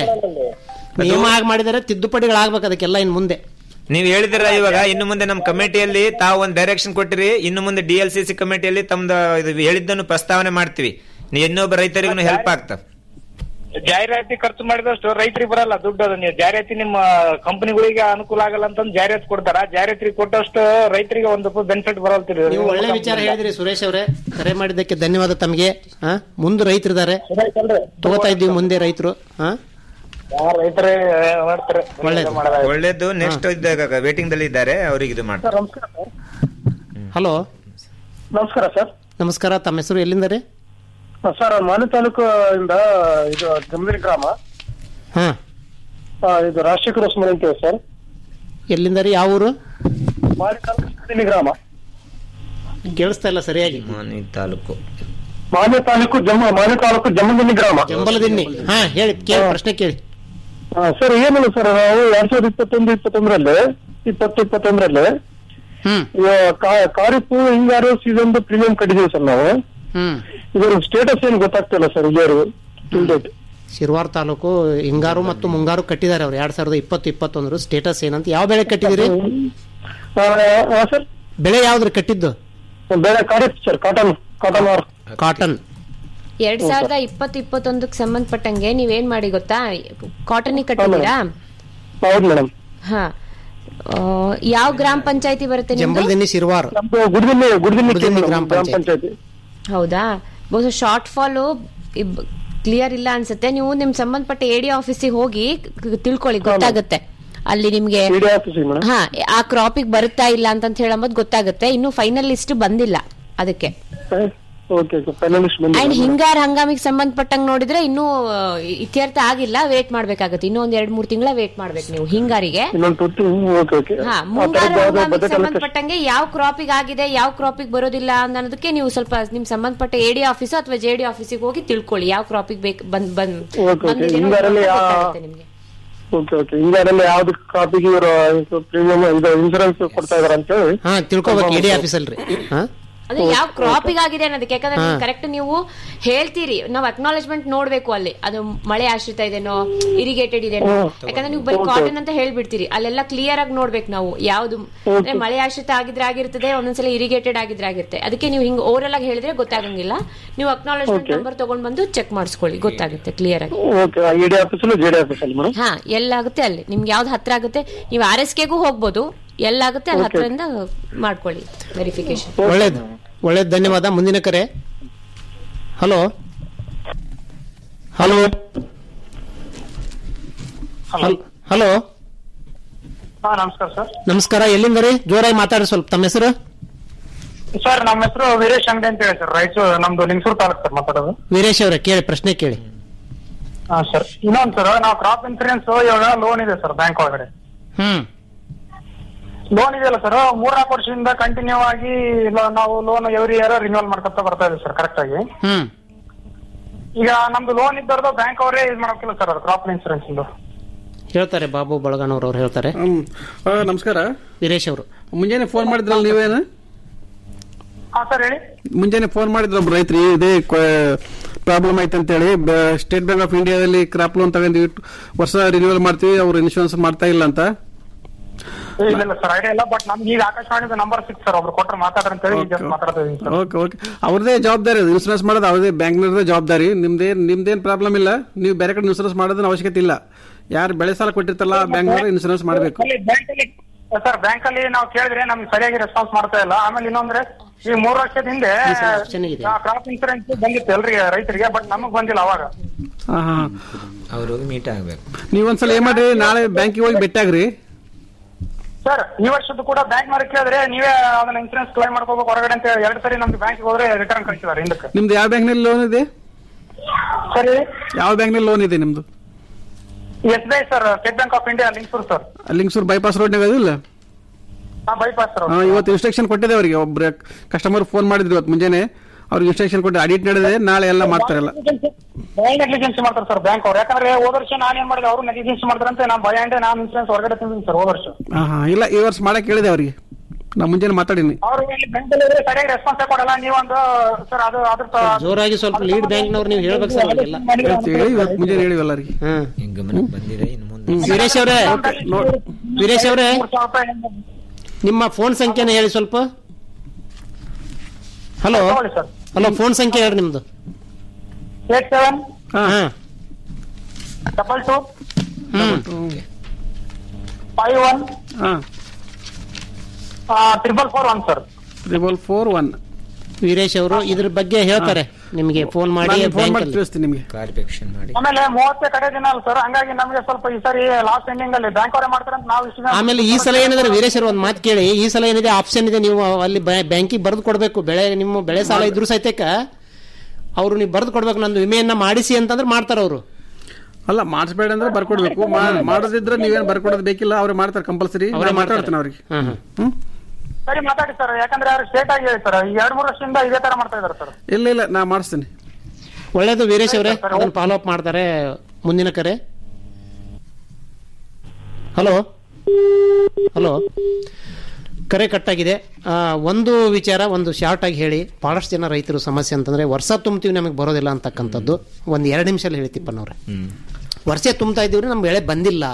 ನಿಯಮ ಹಾಗೆ ಮಾಡಿದ್ದಾರೆ ತಿದ್ದುಪಡಿಗಳಾಗ್ಬೇಕು ಅದಕ್ಕೆಲ್ಲ ಇನ್ ಮುಂದೆ ನೀವ್ ಹೇಳಿದಿರ ಇವಾಗ ಇನ್ನು ಮುಂದೆ ನಮ್ಮ ಕಮಿಟಿಯಲ್ಲಿ ತಾವು ಒಂದು ಡೈರೆಕ್ಷನ್ ಕೊಟ್ಟಿರಿ ಇನ್ನು ಮುಂದೆ ಡಿ ಎಲ್ ಸಿ ಸಿ ಕಮಿಟಿಯಲ್ಲಿ ತಮ್ದು ಇದು ಹೇಳಿದ್ದನ್ನು ಪ್ರಸ್ತಾವನೆ ಮಾಡ್ತೀವಿ ನೀ ಇನ್ನೊಬ್ಬ ರೈತರಿಗೂ ಹೆಲ್ಪ್ ಆಗ್ತದೆ ಜಾಹೀರಾತಿ ಖರ್ಚು ಮಾಡಿದಷ್ಟು ರೈತರಿಗೆ ಬರಲ್ಲ ದುಡ್ಡು ಅದು ನೀವು ಜಾಹೀರಾತಿ ನಿಮ್ಮ ಕಂಪನಿಗಳಿಗೆ ಅನುಕೂಲ ಆಗಲ್ಲ ಅಂತಂದು ಜಾಹೀರಾತಿ ಕೊಡ್ತಾರ ಜಾಹೀರಾತಿಗೆ ಕೊಟ್ಟಷ್ಟು ರೈತರಿಗೆ ಒಂದು ರೂಪಾಯಿ ಬೆನಿಫಿಟ್ ಬರಲ್ತೀರಿ ನೀವು ಒಳ್ಳೆ ವಿಚಾರ ಹೇಳಿದ್ರಿ ಸುರೇಶ್ ಅವರೇ ಕರೆ ಮಾಡಿದ್ದಕ್ಕೆ ಧನ್ಯವಾದ ತಮಗೆ ಹಾ ಮುಂದೆ ರೈತರಿದ್ದಾರೆ ತಗೋತಾ ಇದ್ದೀವಿ ಮುಂದೆ ರೈತರು ಹಾ ರೈತರೇ ಮಾಡ್ತಾರೆ ಒಳ್ಳೇದು. ಒಳ್ಳೇದು ನೆಕ್ಸ್ಟ್ ವೇಟಿಂಗ್ ದಲ್ಲಿ ಇದ್ದಾರೆ ಅವ್ರಿಗೆ ಇದು ಮಾಡ್ತಾರೆ ನಮಸ್ಕಾರ ಸರ್ ಹಲೋ ನಮಸ್ಕಾರ ಸರ್ ನಮಸ್ಕಾರ ತಮ್ಮ ಹೆಸರು ಎಲ್ಲಿಂದ ರೀ ಸರ್ ಮಾನಿ ತಾಲೂಕು ಇಂದ ಇದು ಜಮದಿನ ಗ್ರಾಮ ಹಾ ಆ, ಇದು ರಾಜಶೇಖರ ಹೊಸಮನೆ ಅಂತೇಳಿ ಸರ್ ಎಲ್ಲಿಂದ ರೀ ಯಾವ ಊರು ಮಾನಿ ತಾಲೂಕು ಜಮದಿನ ಗ್ರಾಮ ಕೇಳಿಸ್ತಾ ಇಲ್ಲ ಸರಿಯಾಗಿ ಮಾನಿ ತಾಲೂಕು ಮಾನ್ಯ ತಾಲೂಕು ಜಮ್ಮ ಮಾನ್ಯ ತಾಲೂಕು ಜಮ್ಮದಿನ್ನಿ ಗ್ರಾಮ ಜಂಬಲದಿನ್ನಿ ಹಾ ಹೇಳಿ ಕೇಳಿ ಪ್ರಶ್ನೆ ಕೇಳಿ ಆ, ಸರ್ ಏನಿಲ್ಲ ಸರ್ ನಾವು ಎರಡ್ ಸಾವಿರದ ಇಪ್ಪತ್ತೊಂದು ಇಪ್ಪತ್ತೊಂದರಲ್ಲಿ ಇಪ್ಪತ್ತು ಇಪ್ಪತ್ತೊಂದರಲ್ಲಿ ಹ್ಮ್ ಖಾರಿಫ್ ಹಿಂಗಾರು ಸೀಸನ್ ಪ್ರೀಮಿಯಂ ಕಟ್ಟಿದೀವಿ ಸರ್ ನಾವು ಹ್ಮ್ ಇದರ ಸ್ಟೇಟಸ್ ಏನು ಗೊತ್ತಾಗ್ತಿಲ್ಲ ಸರ್ ಇಲ್ಲಿವರೆಗೂ ಟಿಲ್ ಡೇಟ್ ಶಿರ್ವಾರ್ ತಾಲೂಕು ಹಿಂಗಾರು ಮತ್ತು ಮುಂಗಾರು ಕಟ್ಟಿದ್ದಾರೆ ಅವ್ರು ಎರಡ್ ಸಾವಿರದ ಇಪ್ಪತ್ತು ಇಪ್ಪತ್ತೊಂದರು ಸ್ಟೇಟಸ್ ಏನಂತ ಯಾವ ಬೆಳೆ ಕಟ್ಟಿದಿರಿ ಸರ್ ಬೆಳೆ ಯಾವ್ದ್ರಿ ಕಟ್ಟಿದ್ದು ಬೇರೆ ಖಾರಿಫ್ ಸರ್ ಕಾಟನ್ ಕಾಟನ್ ಆರ್ ಕಾಟನ್ ಎರಡ್ ಸಾವಿರದ ಇಪ್ಪತ್ತು ಇಪ್ಪತ್ತೊಂದಕ್ಕೆ ಸಂಬಂಧಪಟ್ಟಂಗೆ ನೀವೇನ್ ಮಾಡಿ ಗೊತ್ತಾ ಕಾಟನ್ ಕಟ್ಟಿದ್ದೀರಾ ಹೌದು ಮೇಡಮ್ ಹಾ ಆ, ಯಾವ ಗ್ರಾಮ ಪಂಚಾಯತಿ ಬರುತ್ತೆ ನಿಮ್ದು ಜಂಬಲದಿನ್ನಿ ಶಿರ್ವಾರ್ ಗುಡ್ದಿನ್ನಿ ಗುಡ್ದಿನ್ನಿ ಗುಡ್ದಿನ್ನಿ ಗ್ರಾಮ ಗ್ರಾಮ ಪಂಚಾಯತ್ ಪಂಚಾಯತಿ ಹೌದಾ ಬಹುಶಃ ಶಾರ್ಟ್ ಫಾಲು ಕ್ಲಿಯರ್ ಇಲ್ಲ ಅನ್ಸುತ್ತೆ ನೀವು ನಿಮ್ ಸಂಬಂಧಪಟ್ಟ ಎಡಿ ಆಫೀಸಿಗೆ ಹೋಗಿ ಕ- ತಿಳ್ಕೊಳ್ಳಿ ಗೊತ್ತಾಗುತ್ತೆ ಅಲ್ಲಿ ನಿಮ್ಗೆ ಹಾ ಆ ಕ್ರಾಪಿಗೆ ಬರುತ್ತಾ ಇಲ್ಲ ಅಂತ ಹೇಳಂಬುದು ಗೊತ್ತಾಗುತ್ತೆ ಇನ್ನು ಫೈನಲ್ ಲಿಸ್ಟ್ ಬಂದಿಲ್ಲ ಅದಕ್ಕೆ ಓಕೆ ಫೈನಲಿಸ್ಟ್ ಬಂದು ಅಂಡ್ ಹಿಂಗಾರ ಹಂಗಾಮಿಗೆ ಸಂಬಂಧಪಟ್ಟಂಗ್ ನೋಡಿದ್ರೆ ಇನ್ನೂ ಆ, ಇತ್ಯರ್ಥ ಆಗಿಲ್ಲ ವೇಟ್ ಮಾಡ್ಬೇಕಾಗುತ್ತೆ ಇನ್ನೂ ಒಂದ್ ಎರಡ್ ಮೂರ್ ತಿಂಗಳ ವೇಟ್ ಮಾಡ್ಬೇಕು ನೀವು ಹಿಂಗಾರಿಗೆ ಇನ್ನೊಂದು ತುರ್ತು ಓಕೆ ಓಕೆ ಹಾ ಮುಂಗಾರ ಹಂಗಾಮಿಗೆ ಸಂಬಂಧಪಟ್ಟಂಗೆ ಯಾವ ಕ್ರಾಪಿಗ್ ಆಗಿದೆ ಯಾವ ಕ್ರಾಪಿಗ್ ಬರೋದಿಲ್ಲ ಅನ್ನೋದಕ್ಕೆ ನೀವು ಸ್ವಲ್ಪ ನಿಮ್ ಸಂಬಂಧಪಟ್ಟ ಎಡಿ ಆಫೀಸ್ ಅಥವಾ ಜೆ ಡಿ ಆಫೀಸಿಗೆ ಹೋಗಿ ತಿಳ್ಕೊಳ್ಳಿ ಯಾವ ಕ್ರಾಪಿಗ್ ಬೇಕು ಬಂದ್ ಬಂದ್ ಓಕೆ ಓಕೆ ಬಂದಿದೆ ಹಿಂಗಾರಲ್ಲಿ ನೋಡ್ಕೊಂಡು ಯಾ- ಗೊತ್ತಾಗುತ್ತೆ ನಿಮ್ಗೆ ಓಕೆ ಓಕೆ ಹಿಂಗಾರಲ್ಲಿ ಯಾವ್ದು ಕಾಪಿಗೆ ಇವರು ಪ್ರೀಮಿಯಂ ಇದು ಇನ್ಸೂರೆನ್ಸ್ ಕೊಡ್ತಾ ಇದಾರೆ ಅಂತ ಹೇಳಿ ಹಾ ತಿಳ್ಕೊಬೇಕು ಎಡಿ ಆಫೀಸಲ್ರಿ ಹಾ ಅದೇ ಯಾವ ಕ್ರಾಪಿಗ್ ಆಗಿದೆ ಅನ್ನೋದಕ್ಕೆ ಯಾಕಂದ್ರೆ ಹಾ. ಕರೆಕ್ಟ್ ನೀವು ಹೇಳ್ತೀರಿ ನಾವು ಅಕ್ನಾಲೇಜ್ಮೆಂಟ್ ನೋಡ್ಬೇಕು ಅಲ್ಲಿ ಅದು ಮಳೆ ಆಶ್ರಿತ ಇದೆನೋ ಇರಿಗೇಟೆಡ್ ಇದೆನೋ ಯಾಕಂದ್ರೆ ನೀವು ಬರೀ ಕಾಟನ್ ಅಂತ ಹೇಳ್ಬಿಡ್ತೀರಿ ಅಲ್ಲೆಲ್ಲ ಕ್ಲಿಯರ್ ಆಗಿ ನೋಡ್ಬೇಕು ನಾವು ಯಾವ್ದು ಅಂದ್ರೆ ಮಳೆ ಆಶ್ರಿತ ಆಗಿದ್ರೆ ಆಗಿರ್ತದೆ ಒಂದೊಂದ್ಸಲ ಇರಿಗೇಟೆಡ್ ಆಗಿದ್ರೆ ಆಗಿರುತ್ತೆ ಅದಕ್ಕೆ ನೀವು ಹಿಂಗ್ ಓವರಲ್ ಆಗಿ ಹೇಳಿದ್ರೆ ಗೊತ್ತಾಗಂಗಿಲ್ಲ ನೀವು ಅಕ್ನಾಲೇಜ್ಮೆಂಟ್ ನಂಬರ್ ತಗೊಂಡ್ ಬಂದು ಚೆಕ್ ಮಾಡಿಸ್ಕೊಳ್ಳಿ ಗೊತ್ತಾಗುತ್ತೆ ಕ್ಲಿಯರ್ ಆಗಿ ಓಕೆ ಇಡಿ ಆಫೀಸಲ್ಲಿ ಜೆ ಡಿ ಆಫೀಸಲ್ಲಿ ಮೇಡಮ್ ಹಾ ಎಲ್ಲಾಗುತ್ತೆ ಅಲ್ಲಿ ನಿಮ್ಗೆ ಯಾವ್ದು ಹತ್ರ ಆಗುತ್ತೆ ನೀವು ಆರ್ ಎಸ್ ಕೆಗೂ ಹೋಗ್ಬೋದು ಎಲ್ಲಾಗುತ್ತೆ ಅಲ್ಲಿ Okay. ಹತ್ರದಿಂದ ಮಾಡ್ಕೊಳ್ಳಿ ವೆರಿಫಿಕೇಶನ್ ಒಳ್ಳೇದು ಒಳ್ಳೇದು ಧನ್ಯವಾದ ಮುಂದಿನ ಕರೆ ಹಲೋ ಹಲೋ ಹಲೋ ಹಾ ನಮಸ್ಕಾರ ಸರ್ ನಮಸ್ಕಾರ ಎಲ್ಲಿಂದ ರೀ ಜೋರಾಗಿ ಮಾತಾಡಿ ಸ್ವಲ್ಪ ತಮ್ಮ ಹೆಸರು ಸರ್ ನಮ್ಮ ಹೆಸರು ವೀರೇಶ್ ಅಂಗಡಿ ಅಂತ ಹೇಳಿ ಸರ್ ರಾಯಚೂರು ನಮ್ದು ಲಿಂಗಸೂರು ತಾಲೂಕು ಸರ್ ಮಾತಾಡೋದು ವೀರೇಶ್ ಅವರೇ ಕೇಳಿ ಪ್ರಶ್ನೆ ಕೇಳಿ ಹಾ ಸರ್ ಇನ್ನೊಂದು ಸರ್ ನಾವು ಕ್ರಾಪ್ ಇನ್ಸೂರೆನ್ಸ್ ಇವಾಗ ಲೋನ್ ಇದೆ ಸರ್ ಬ್ಯಾಂಕ್ ಒಳಗಡೆ ಹ್ಮ್ ಲೋನ್ ಇದೆಯಲ್ಲ ಸರ್ ಮೂರ್ನಾಲ್ಕು ವರ್ಷದಿಂದ ಕಂಟಿನ್ಯೂ ಆಗಿ lo- ನಾವು ಲೋನ್ ಎವ್ರಿ ಇಯರ್ ರಿನ್ಯೂವಲ್ ಮಾಡ್ಕೊತಾ ಬರ್ತಾ ಇದೆ ಸರ್ ಕರೆಕ್ಟ್ ಆಗಿ ಹ್ಮ್ ಈಗ ನಮ್ದು ಲೋನ್ ಇದ್ದವ್ರದ್ದು ಬ್ಯಾಂಕ್ ಅವರೇ ಇದು ಮಾಡೋಕಿಲ್ಲ ಸರ್ ಅದು ಕ್ರಾಪ್ ಇನ್ಸೂರೆನ್ಸ್ ಇಂದು ಹೇಳ್ತಾರೆ ಬಾಬು ಬಳಗನವ್ರು ಅವ್ರು ಹೇಳ್ತಾರೆ ನಮಸ್ಕಾರ ವೀರೇಶ್ ಅವರು ಮುಂಜಾನೆ ಫೋನ್ ಮಾಡಿದ್ರಲ್ಲ ನೀವೇನು ಹಾ ಸರ್ ಹೇಳಿ ಮುಂಜಾನೆ ಫೋನ್ ಮಾಡಿದ್ರು ಒಬ್ರು ರೈತರು ಇದೇ ಪ್ರಾಬ್ಲಮ್ ಆಯ್ತು ಅಂತೇಳಿ ಸ್ಟೇಟ್ ಬ್ಯಾಂಕ್ ಆಫ್ ಇಂಡಿಯಾದಲ್ಲಿ ಕ್ರಾಪ್ ಲೋನ್ ತಗೊಂಡಿವಿ ವರ್ಷ ರಿನ್ಯೂವಲ್ ಮಾಡ್ತೀವಿ ಅವ್ರು ಇನ್ಶೂರೆನ್ಸ್ ಮಾಡ್ತಾ ಇಲ್ಲ ಅಂತ ಏ, ಇಲ್ಲ ಇಲ್ಲ ಸರ್ ಐಡಿಯಾ ಇಲ್ಲ ಬಟ್ ನಮ್ಗೆ ಈಗ ಆಕಾಶವಾಣಿದ ನಂಬರ್ ಸಿಕ್ಸ್ ಸರ್ ಒಬ್ರು ಕೊಟ್ರೆ ಮಾತಾಡ್ರಿ ಅಂತ ಹೇಳಿ ಈಗ just ಮಾತಾಡ್ತಾ ಇದೀನಿ ಸರ್ ಓಕೆ ಓಕೆ ಅವ್ರದೇ ಜವಾಬ್ದಾರಿ ಅದು ಇನ್ಶೂರೆನ್ಸ್ ಮಾಡೋದು ಅವ್ರದೇ ಬ್ಯಾಂಕ್ನವ್ರದೇ ಜವಾಬ್ದಾರಿ ನಿಮ್ದೇನ್ ನಿಮ್ದೇನ್ ಪ್ರಾಬ್ಲಮ್ ಇಲ್ಲ ನೀವು ಬೇರೆ ಕಡೆ ಇನ್ಶೂರೆನ್ಸ್ ಮಾಡೋದನ್ನ ಅವಶ್ಯಕತೆ ಇಲ್ಲ ಯಾರು ಬೆಳೆ ಸಾಲ ಕೊಟ್ಟಿರ್ತಾರಲ್ಲ ಬ್ಯಾಂಕ್ನವ್ರು ಇನ್ಶೂರೆನ್ಸ್ ಮಾಡಬೇಕು ಬ್ಯಾಂಕ್ ಅಲ್ಲಿ ಸರ್ ಬ್ಯಾಂಕ್ ಅಲ್ಲಿ ನಾವು ಕೇಳಿದ್ರೆ ನಮ್ಗೆ ಸರಿಯಾಗಿ ರೆಸ್ಪಾನ್ಸ್ ಮಾಡ್ತಾ ಇಲ್ಲ ಆಮೇಲೆ ಇನ್ನೊಂದ್ರೆ ಈ ಮೂರು ವರ್ಷದ ಹಿಂದೆ ಕ್ರಾಪ್ ಇನ್ಸೂರೆನ್ಸ್ ಬಂದಿತ್ತು ಎಲ್ರಿಗೆ ರೈತರಿಗೆ ಬಟ್ ನಮಗ್ ಬಂದಿಲ್ಲ ಅವಾಗ ಹಾ ಹಾ ಅವರು ಮೀಟ್ ಆಗ್ಬೇಕು ನೀವೊಂದ್ಸಲ ಏನ್ ಮಾಡ್ರಿ ನಾಳೆ ಬ್ಯಾಂಕಿಗೆ ಹೋಗಿ ಭೇಟಿಯಾಗ್ರಿ ಸರ್ ಈ ವರ್ಷದ್ದು ಕೂಡ ಬ್ಯಾಂಕ್ ಮಾರಿ ಕೇಳಿದ್ರೆ ನೀವೇ ಅದನ್ನ ಇನ್ಸೂರೆನ್ಸ್ ಕ್ಲೈಮ್ ಮಾಡ್ಕೋಬೇಕು ಹೊರಗಡೆ ಅಂತ ಎರಡು ಸರಿ ನಮ್ದು ಬ್ಯಾಂಕಿಗೆ ಹೋದ್ರೆ ರಿಟರ್ನ್ ಕಳಿಸಿದಾರೆ ಹಿಂದಕ್ಕೆ ನಿಮ್ದು ಯಾವ ಬ್ಯಾಂಕ್ನಲ್ಲಿ ಲೋನ್ ಇದೆ ಸರಿ ಯಾವ ಬ್ಯಾಂಕ್ನಲ್ಲಿ ಲೋನ್ ಇದೆ ನಿಮ್ದು S B I sir state bank of India Lingsur sir Lingsur bypass ರೋಡ್ನಾಗ ಅದಿಲ್ಲ ಬೈಪಾಸ್ ಸರ್ ಹಾ, ಇವತ್ತು ಇನ್ಸ್ಟ್ರಕ್ಷನ್ ಕೊಟ್ಟಿದೆ ಅವರಿಗೆ ಒಬ್ರು ಕಸ್ಟಮರ್ ಫೋನ್ ಮಾಡಿದ್ರು ಇವತ್ತು ಮುಂಜಾನೆ ಅವ್ರಿಗೆ ಇನ್ಸ್ಟ್ರಕ್ಷನ್ ಕೊಟ್ಟು ಆಡಿಟ್ ನಡೆದಿದೆ ನಾಳೆ ಎಲ್ಲ ಮಾಡ್ತಾರಲ್ಲ ಬಹಳ ನೆಗ್ಲಿಜೆನ್ಸಿ ಮಾಡ್ತಾರೆ ಸರ್ ಬ್ಯಾಂಕ್ ಅವ್ರು ಯಾಕಂದ್ರೆ ಹೋದ ವರ್ಷ ನಾನು ಏನ್ ಮಾಡಿದೆ ಅವರು ನೆಗ್ಲಿಜೆನ್ಸಿ ಮಾಡ್ತಾರಂತೆ ನಾನು ಭಯ ಅಂಡೆ ನಾನು ಇನ್ಸೂರೆನ್ಸ್ ಹೊರಗಡೆ ತಿಂದಿದ್ದೀನಿ ಸರ್ ಹೋದ ವರ್ಷ ಹಾ ಹಾ ಇಲ್ಲ ಈ ವರ್ಷ ಮಾಡಕ್ ಹೇಳಿದೆ ಅವ್ರಿಗೆ ನಾ ಮುಂಜಾನೆ ಮಾತಾಡೀನಿ ಅವರು ಇಲ್ಲಿ ಬ್ಯಾಂಕ್ ಅಲ್ಲಿ ಸರಿಯಾಗಿ ರೆಸ್ಪಾನ್ಸ್ ಕೊಡಲ್ಲ ನೀವೊಂದು ಸರ್ ಅದು ಅದ್ರ ತ- ಜೋರಾಗಿ ಸ್ವಲ್ಪ ಲೀಡ್ ಬ್ಯಾಂಕ್ನವ್ರು ನೀವು ಹೇಳ್ಬೇಕು ಸರ್ ಅವ್ರಿಗೆಲ್ಲ ಹೇಳಿ ಇವತ್ತು ಮುಂಜಾನೆ ಹೇಳಿವಿ ಎಲ್ಲರಿಗೆ ಗಮನಕ್ಕೆ ಬಂದಿದೆ ಇನ್ನು ಮುಂದೆ ಹ್ಮ್, ವೀರೇಶ್ ಅವರೇ ವೀರೇಶ್ ಅವರೇ ನಿಮ್ಮ ಫೋನ್ ಸಂಖ್ಯೆನ ಹೇಳಿ ಸ್ವಲ್ಪ ಹಲೋ ಹಲೋ ಫೋನ್ ಸಂಖ್ಯೆ ಹೇಳಿ ನಿಮ್ದು ಏಟ್ ಸೆವೆನ್ ಹಾ ಡಬಲ್ ಟು ಫೈವ್ ಒನ್ ಹಾ triple four one sir triple four one Veeresh ಅವರು ಇದ್ರ ಬಗ್ಗೆ ಹೇಳ್ತಾರೆ ನಿಮಗೆ ಫೋನ್ ಮಾಡಿ ಫೋನ್ ಬ್ಯಾಂಕ್ ಮಾಡಿ ತಿಳಿಸ್ತೀನಿ ನಿಮಗೆ ಕಾರ್ಯಪೇಕ್ಷಣೆ ಮಾಡಿ ಆಮೇಲೆ ಮೂವತ್ತೇ ಕಡೆ ದಿನ ಅಲ್ಲ ಸರ್ ಹಂಗಾಗಿ ನಮಗೆ ಸ್ವಲ್ಪ ಈ ಸರಿ ಲಾಸ್ಟ್ ಎಂಡಿಂಗ್ ಅಲ್ಲಿ ಬ್ಯಾಂಕ್ ಅವರೇ ಮಾಡ್ತಾರೆ ಅಂತ ನಾವು ಇಷ್ಟು ದಿನ- ಆಮೇಲೆ ಈ ಸಲ ಏನಿದ್ರೆ ವೀರೇಶ್ ಅವರು ಒಂದು ಮಾತು ಕೇಳಿ ಈ ಸಲ ಏನಿದೆ ಆಪ್ಷನ್ ಇದೆ ನೀವು ಅಲ್ಲಿ ಬ್ಯಾಂಕಿಗೆ ಬರೆದು ಕೊಡಬೇಕು ಬೆಳೆ ನಿಮ್ಮ ಬೆಳೆ ಸಾಲ ಇದ್ರು ಸಹಿತಕ್ಕ ಅವರು ನೀವು ಬರೆದು ಕೊಡ್ಬೇಕು ನಂದು ವಿಮೆಯನ್ನ ಮಾಡಿಸಿ ಅಂತಂದ್ರೆ ಮಾಡ್ತಾರೆ ಅವರು ಅಲ್ಲ ಮಾಡಿಸ್ಬೇಡ ಅಂದ್ರೆ ಬರ್ಕೊಡ್ಬೇಕು ಮಾ- ಮಾಡೋದಿದ್ರೆ ನೀವೇನು ಬರ್ಕೊಡೋದು ಬೇಕಿಲ್ಲ ಅವ್ರು ಮಾಡ್ತಾರೆ ಕಂಪಲ್ಸರಿ ಅವರೇ ಮಾತಾಡ್ತೀನಿ ಅವ್ರಿಗೆ ಹ್ಮ್ ಸರಿ ಮಾತಾಡಿ ಸರ್ ಯಾಕಂದ್ರೆ ಅವ್ರು ಸ್ಟೇಟ್ ಆಗಿ ಹೇಳಿ ಸರ್ ಈ ಎರಡು ಮೂರು ವರ್ಷದಿಂದ ಇದೇ ತರ ಮಾಡ್ತಾ ಇದಾರೆ ಸರ್ ಇಲ್ಲ ಇಲ್ಲ ನಾ ಮಾಡಿಸ್ತೀನಿ ಒಳ್ಳೇದು ವೀರೇಶ್ ಅವರೇ ಅದನ್ನ ಫಾಲೋ ಅಪ್ ಮಾಡ್ತಾರೆ ಮುಂದಿನ ಕರೆ ಹಲೋ ಹಲೋ ಕರೆ ಕಟ್ಟಾಗಿದೆ ಆ, ಒಂದು ವಿಚಾರ ಒಂದು ಶಾರ್ಟ್ ಆಗಿ ಹೇಳಿ ಬಹಳಷ್ಟು ಜನ ರೈತರು ಸಮಸ್ಯೆ ಅಂತಂದ್ರೆ ವರ್ಷ ತುಂಬ್ತೀವಿ ನಮಗೆ ಬರೋದಿಲ್ಲ ಅಂತಕ್ಕಂಥದ್ದು ಒಂದು ಎರಡು ನಿಮಿಷದಲ್ಲಿ ಹೇಳ್ತಿಪ್ಪನವ್ರೆ ವರ್ಷ ತುಂಬ್ತಾ ಇದ್ದೀವ್ರಿ ನಮ್ ಬೆಳೆ ಬಂದಿಲ್ಲ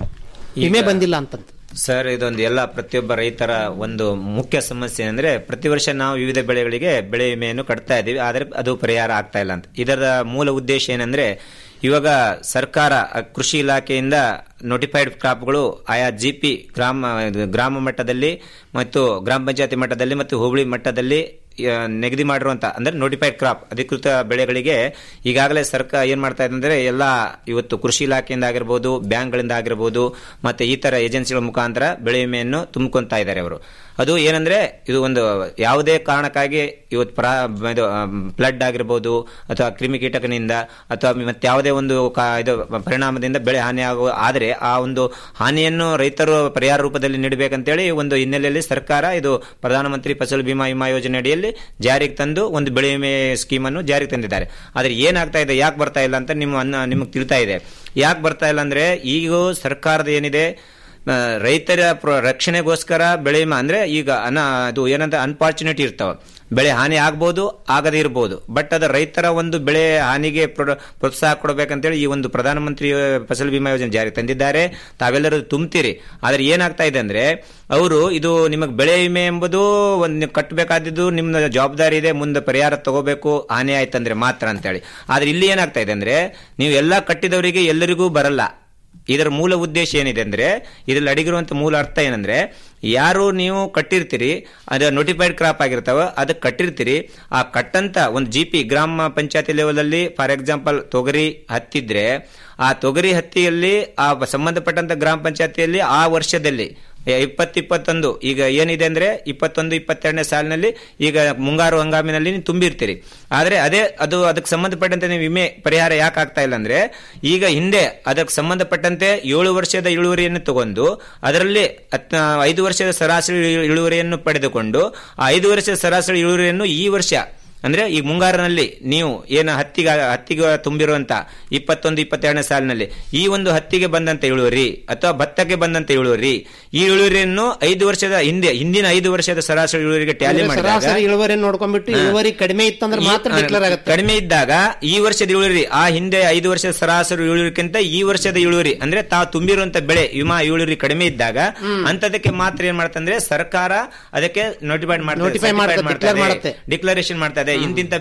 ವಿಮೆ ಈಗ- ಬಂದಿಲ್ಲ ಅಂತಂದು ಸರ್ ಇದೊಂದು ಎಲ್ಲ ಪ್ರತಿಯೊಬ್ಬ ರೈತರ ಒಂದು ಮುಖ್ಯ ಸಮಸ್ಯೆ ಅಂದ್ರೆ ಪ್ರತಿ ವರ್ಷ ನಾವು ವಿವಿಧ ಬೆಳೆಗಳಿಗೆ ಬೆಳೆ ವಿಮೆಯನ್ನು ಕಟ್ತಾ ಇದ್ದೀವಿ ಆದರೆ ಅದು ಪರಿಹಾರ ಆಗ್ತಾ ಇಲ್ಲ ಅಂತ ಇದರ ಮೂಲ ಉದ್ದೇಶ ಏನಂದ್ರೆ ಇವಾಗ ಸರ್ಕಾರ ಅ, ಕೃಷಿ ಇಲಾಖೆಯಿಂದ ನೋಟಿಫೈಡ್ ಕ್ರಾಪ್ಗಳು ಆಯಾ ಜಿಪಿ ಗ್ರಾಮ ಇದು ಗ್ರಾಮ ಮಟ್ಟದಲ್ಲಿ ಮತ್ತು ಗ್ರಾಮ ಪಂಚಾಯತಿ ಮಟ್ಟದಲ್ಲಿ ಮತ್ತು ಹೋಬಳಿ ಮಟ್ಟದಲ್ಲಿ ಆ, ನಿಗದಿ ಮಾಡಿರುವಂತ ಅಂದ್ರೆ ನೋಟಿಫೈಡ್ ಕ್ರಾಪ್ ಅಧಿಕೃತ ಬೆಳೆಗಳಿಗೆ ಈಗಾಗಲೇ ಸರ್ಕಾರ ಏನ್ ಮಾಡ್ತಾ ಇದೆ ಅಂದ್ರೆ ಎಲ್ಲ ಇವತ್ತು ಕೃಷಿ ಇಲಾಖೆಯಿಂದ ಆಗಿರ್ಬೋದು ಬ್ಯಾಂಕ್ಗಳಿಂದ ಆಗಿರ್ಬೋದು ಮತ್ತೆ ಈ ತರ ಏಜೆನ್ಸಿಗಳ ಮುಖಾಂತರ ಬೆಳೆ ವಿಮೆಯನ್ನು ತುಂಬಿಕೊಂತಾ ಇದ್ದಾರೆ ಅವರು ಅದು ಏನಂದ್ರೆ ಇದು ಒಂದು ಯಾವುದೇ ಕಾರಣಕ್ಕಾಗಿ ಇವತ್ತು ಪ್ರಾ ಇದು ಫ್ಲಡ್ ಆಗಿರ್ಬೋದು ಅಥವಾ ಕ್ರಿಮಿಕೀಟಕನಿಂದ ಅಥವಾ ಮತ್ತೆ ಯಾವುದೇ ಒಂದು ಕಾ- ಇದು ಪರಿಣಾಮದಿಂದ ಬೆಳೆ ಹಾನಿ ಆಗುವ ಆದರೆ ಆ ಒಂದು ಹಾನಿಯನ್ನು ರೈತರು ಪರಿಹಾರ ರೂಪದಲ್ಲಿ ನೀಡಬೇಕಂತೇಳಿ ಒಂದು ಹಿನ್ನೆಲೆಯಲ್ಲಿ ಸರ್ಕಾರ ಇದು ಪ್ರಧಾನಮಂತ್ರಿ ಫಸಲ್ ಬಿಮಾ ವಿಮಾ ಯೋಜನೆ ಅಡಿಯಲ್ಲಿ ಜಾರಿಗೆ ತಂದು ಒಂದು ಬೆಳೆ ವಿಮೆ ಸ್ಕೀಮ್ ಅನ್ನು ಜಾರಿಗೆ ತಂದಿದ್ದಾರೆ ಆದ್ರೆ ಏನಾಗ್ತಾ ಇದೆ ಯಾಕೆ ಬರ್ತಾ ಇಲ್ಲ ಅಂತ ನಿಮ್ಮ ಅನ್ನ ನಿಮಗೆ ತಿಳಿತಾ ಇದೆ ಯಾಕೆ ಬರ್ತಾ ಇಲ್ಲ ಅಂದ್ರೆ ಈಗ ಸರ್ಕಾರದ ಏನಿದೆ ಆ, ರೈತರ ಪ್ರ- ರಕ್ಷಣೆಗೋಸ್ಕರ ಬೆಳೆ ವಿಮಾ ಅಂದ್ರೆ ಈಗ ಅನ ಅದು ಏನಂತ ಅನ್ಫಾರ್ಚುನೇಟ್ ಇರ್ತಾವ ಬೆಳೆ ಹಾನಿ ಆಗ್ಬೋದು ಆಗದೇ ಇರ್ಬೋದು ಬಟ್ ಅದು ರೈತರ ಒಂದು ಬೆಳೆ ಹಾನಿಗೆ ಪ್ರೊ- ಪ್ರೋತ್ಸಾಹ ಕೊಡಬೇಕಂತೇಳಿ ಈ ಒಂದು ಪ್ರಧಾನಮಂತ್ರಿ ಫಸಲ್ ಬಿಮಾ ಯೋಜನೆ ಜಾರಿಗೆ ತಂದಿದ್ದಾರೆ ತಾವೆಲ್ಲರೂ ತುಂಬ್ತೀರಿ ಆದ್ರೆ ಏನಾಗ್ತಾ ಇದೆ ಅಂದ್ರೆ ಅವರು ಇದು ನಿಮಗೆ ಬೆಳೆ ವಿಮೆ ಎಂಬುದು ಒಂದು ಕಟ್ಟಬೇಕಾದಿದ್ದು ನಿಮ್ಮ ಜವಾಬ್ದಾರಿ ಇದೆ ಮುಂದೆ ಪರಿಹಾರ ತಗೋಬೇಕು ಹಾನಿ ಆಯ್ತಂದ್ರೆ ಮಾತ್ರ ಅಂತೇಳಿ ಆದ್ರೆ ಇಲ್ಲಿ ಏನಾಗ್ತಾ ಇದೆ ಅಂದ್ರೆ ನೀವು ಎಲ್ಲ ಕಟ್ಟಿದವರಿಗೆ ಎಲ್ಲರಿಗೂ ಬರಲ್ಲ ಇದರ ಮೂಲ ಉದ್ದೇಶ ಏನಿದೆ ಅಂದ್ರೆ ಇದರಲ್ಲಿ ಅಡಗಿರುವಂತ ಮೂಲ ಅರ್ಥ ಏನಂದ್ರೆ ಯಾರು ನೀವು ಕಟ್ಟಿರ್ತೀರಿ ಅದು ನೋಟಿಫೈಡ್ ಕ್ರಾಪ್ ಆಗಿರ್ತಾವ ಅದಕ್ಕೆ ಕಟ್ಟಿರ್ತೀರಿ ಆ ಕಟ್ಟಂತ ಒಂದು ಜಿ ಪಿ ಗ್ರಾಮ ಪಂಚಾಯತಿ ಲೆವೆಲ್ ಅಲ್ಲಿ ಫಾರ್ ಎಕ್ಸಾಂಪಲ್ ತೊಗರಿ ಹತ್ತಿದ್ರೆ ಆ ತೊಗರಿ ಹತ್ತಿಯಲ್ಲಿ ಆ ಸಂಬಂಧಪಟ್ಟಂತ ಗ್ರಾಮ ಪಂಚಾಯತಿಯಲ್ಲಿ ಆ ವರ್ಷದಲ್ಲಿ ಇಪ್ಪತ್ತು ಇಪ್ಪತ್ತೊಂದು ಈಗ ಏನಿದೆ ಅಂದ್ರೆ ಇಪ್ಪತ್ತೊಂದು ಇಪ್ಪತ್ತೆರಡನೇ ಸಾಲಿನಲ್ಲಿ ಈಗ ಮುಂಗಾರು ಹಂಗಾಮಿನಲ್ಲಿ ನೀವು ತುಂಬಿರ್ತೀರಿ ಆದ್ರೆ ಅದೇ ಅದು ಅದಕ್ಕೆ ಸಂಬಂಧಪಟ್ಟಂತೆ ನೀವು ವಿಮೆ ಪರಿಹಾರ ಯಾಕೆ ಆಗ್ತಾ ಇಲ್ಲ ಅಂದ್ರೆ ಈಗ ಹಿಂದೆ ಅದಕ್ಕೆ ಸಂಬಂಧಪಟ್ಟಂತೆ ಏಳು ವರ್ಷದ ಇಳುವರಿಯನ್ನು ತಗೊಂಡು ಅದರಲ್ಲಿ ಹತ್- ಐದು ವರ್ಷದ ಸರಾಸರಿ ಇಳು- ಇಳುವರಿಯನ್ನು ಪಡೆದುಕೊಂಡು ಆ ಐದು ವರ್ಷದ ಸರಾಸರಿ ಇಳುವರಿಯನ್ನು ಈ ವರ್ಷ ಅಂದ್ರೆ ಈ ಮುಂಗಾರಿನಲ್ಲಿ ನೀವು ಏನು ಹತ್ತಿಗೆ ಹತ್ತಿಗೆ ತುಂಬಿರುವಂತ ಇಪ್ಪತ್ತೊಂದು ಇಪ್ಪತ್ತೆರಡನೇ ಸಾಲಿನಲ್ಲಿ ಈ ಒಂದು ಹತ್ತಿಗೆ ಬಂದಂತ ಇಳುವರಿ ಅಥವಾ ಭತ್ತಕ್ಕೆ ಬಂದಂತ ಇಳುವರಿ ಈ ಇಳುವರಿಯನ್ನು ಐದು ವರ್ಷದ ಹಿಂದೆ ಹಿಂದಿನ ಐದು ವರ್ಷದ ಸರಾಸರಿ ಇಳುವರಿಗೆ ಟ್ಯಾಲಿ ಅಂದ್ರೆ ಮಾಡಿದಾಗ ಸರಾಸರಿ ಇಳುವರಿ ನೋಡ್ಕೊಂಡ್ಬಿಟ್ಟು ಹಾ. ಇಳುವರಿ ಕಡಿಮೆ ಇತ್ತಂದ್ರೆ ಮಾತ್ರ ಈ- ಡಿಕ್ಲೇರ್ ಆಗುತ್ತೆ ಕಡಿಮೆ ಇದ್ದಾಗ ಈ ವರ್ಷದ ಇಳುವರಿ ಆ ಹಿಂದೆ ಐದು ವರ್ಷದ ಸರಾಸರಿ ಇಳುವರಿಗಿಂತ ಈ ವರ್ಷದ ಇಳುವರಿ ಅಂದ್ರೆ ತಾವು ತುಂಬಿರುವಂತ ಬೆಳೆ ವಿಮಾ ಇಳುವರಿ ಕಡಿಮೆ ಇದ್ದಾಗ ಅಂತದಕ್ಕೆ ಮಾತ್ರ ಏನ್ ಮಾಡ್ತಂದ್ರೆ ಸರ್ಕಾರ ಅದಕ್ಕೆ ನೋಟಿಫೈ Notify ಮಾಡ್ತದೆ, declare ಮಾಡುತ್ತೆ. ಡಿಕ್ಲರೇಷನ್ ಮಾಡ್ತಾ ಇದೆ ಇಂತಿಂತ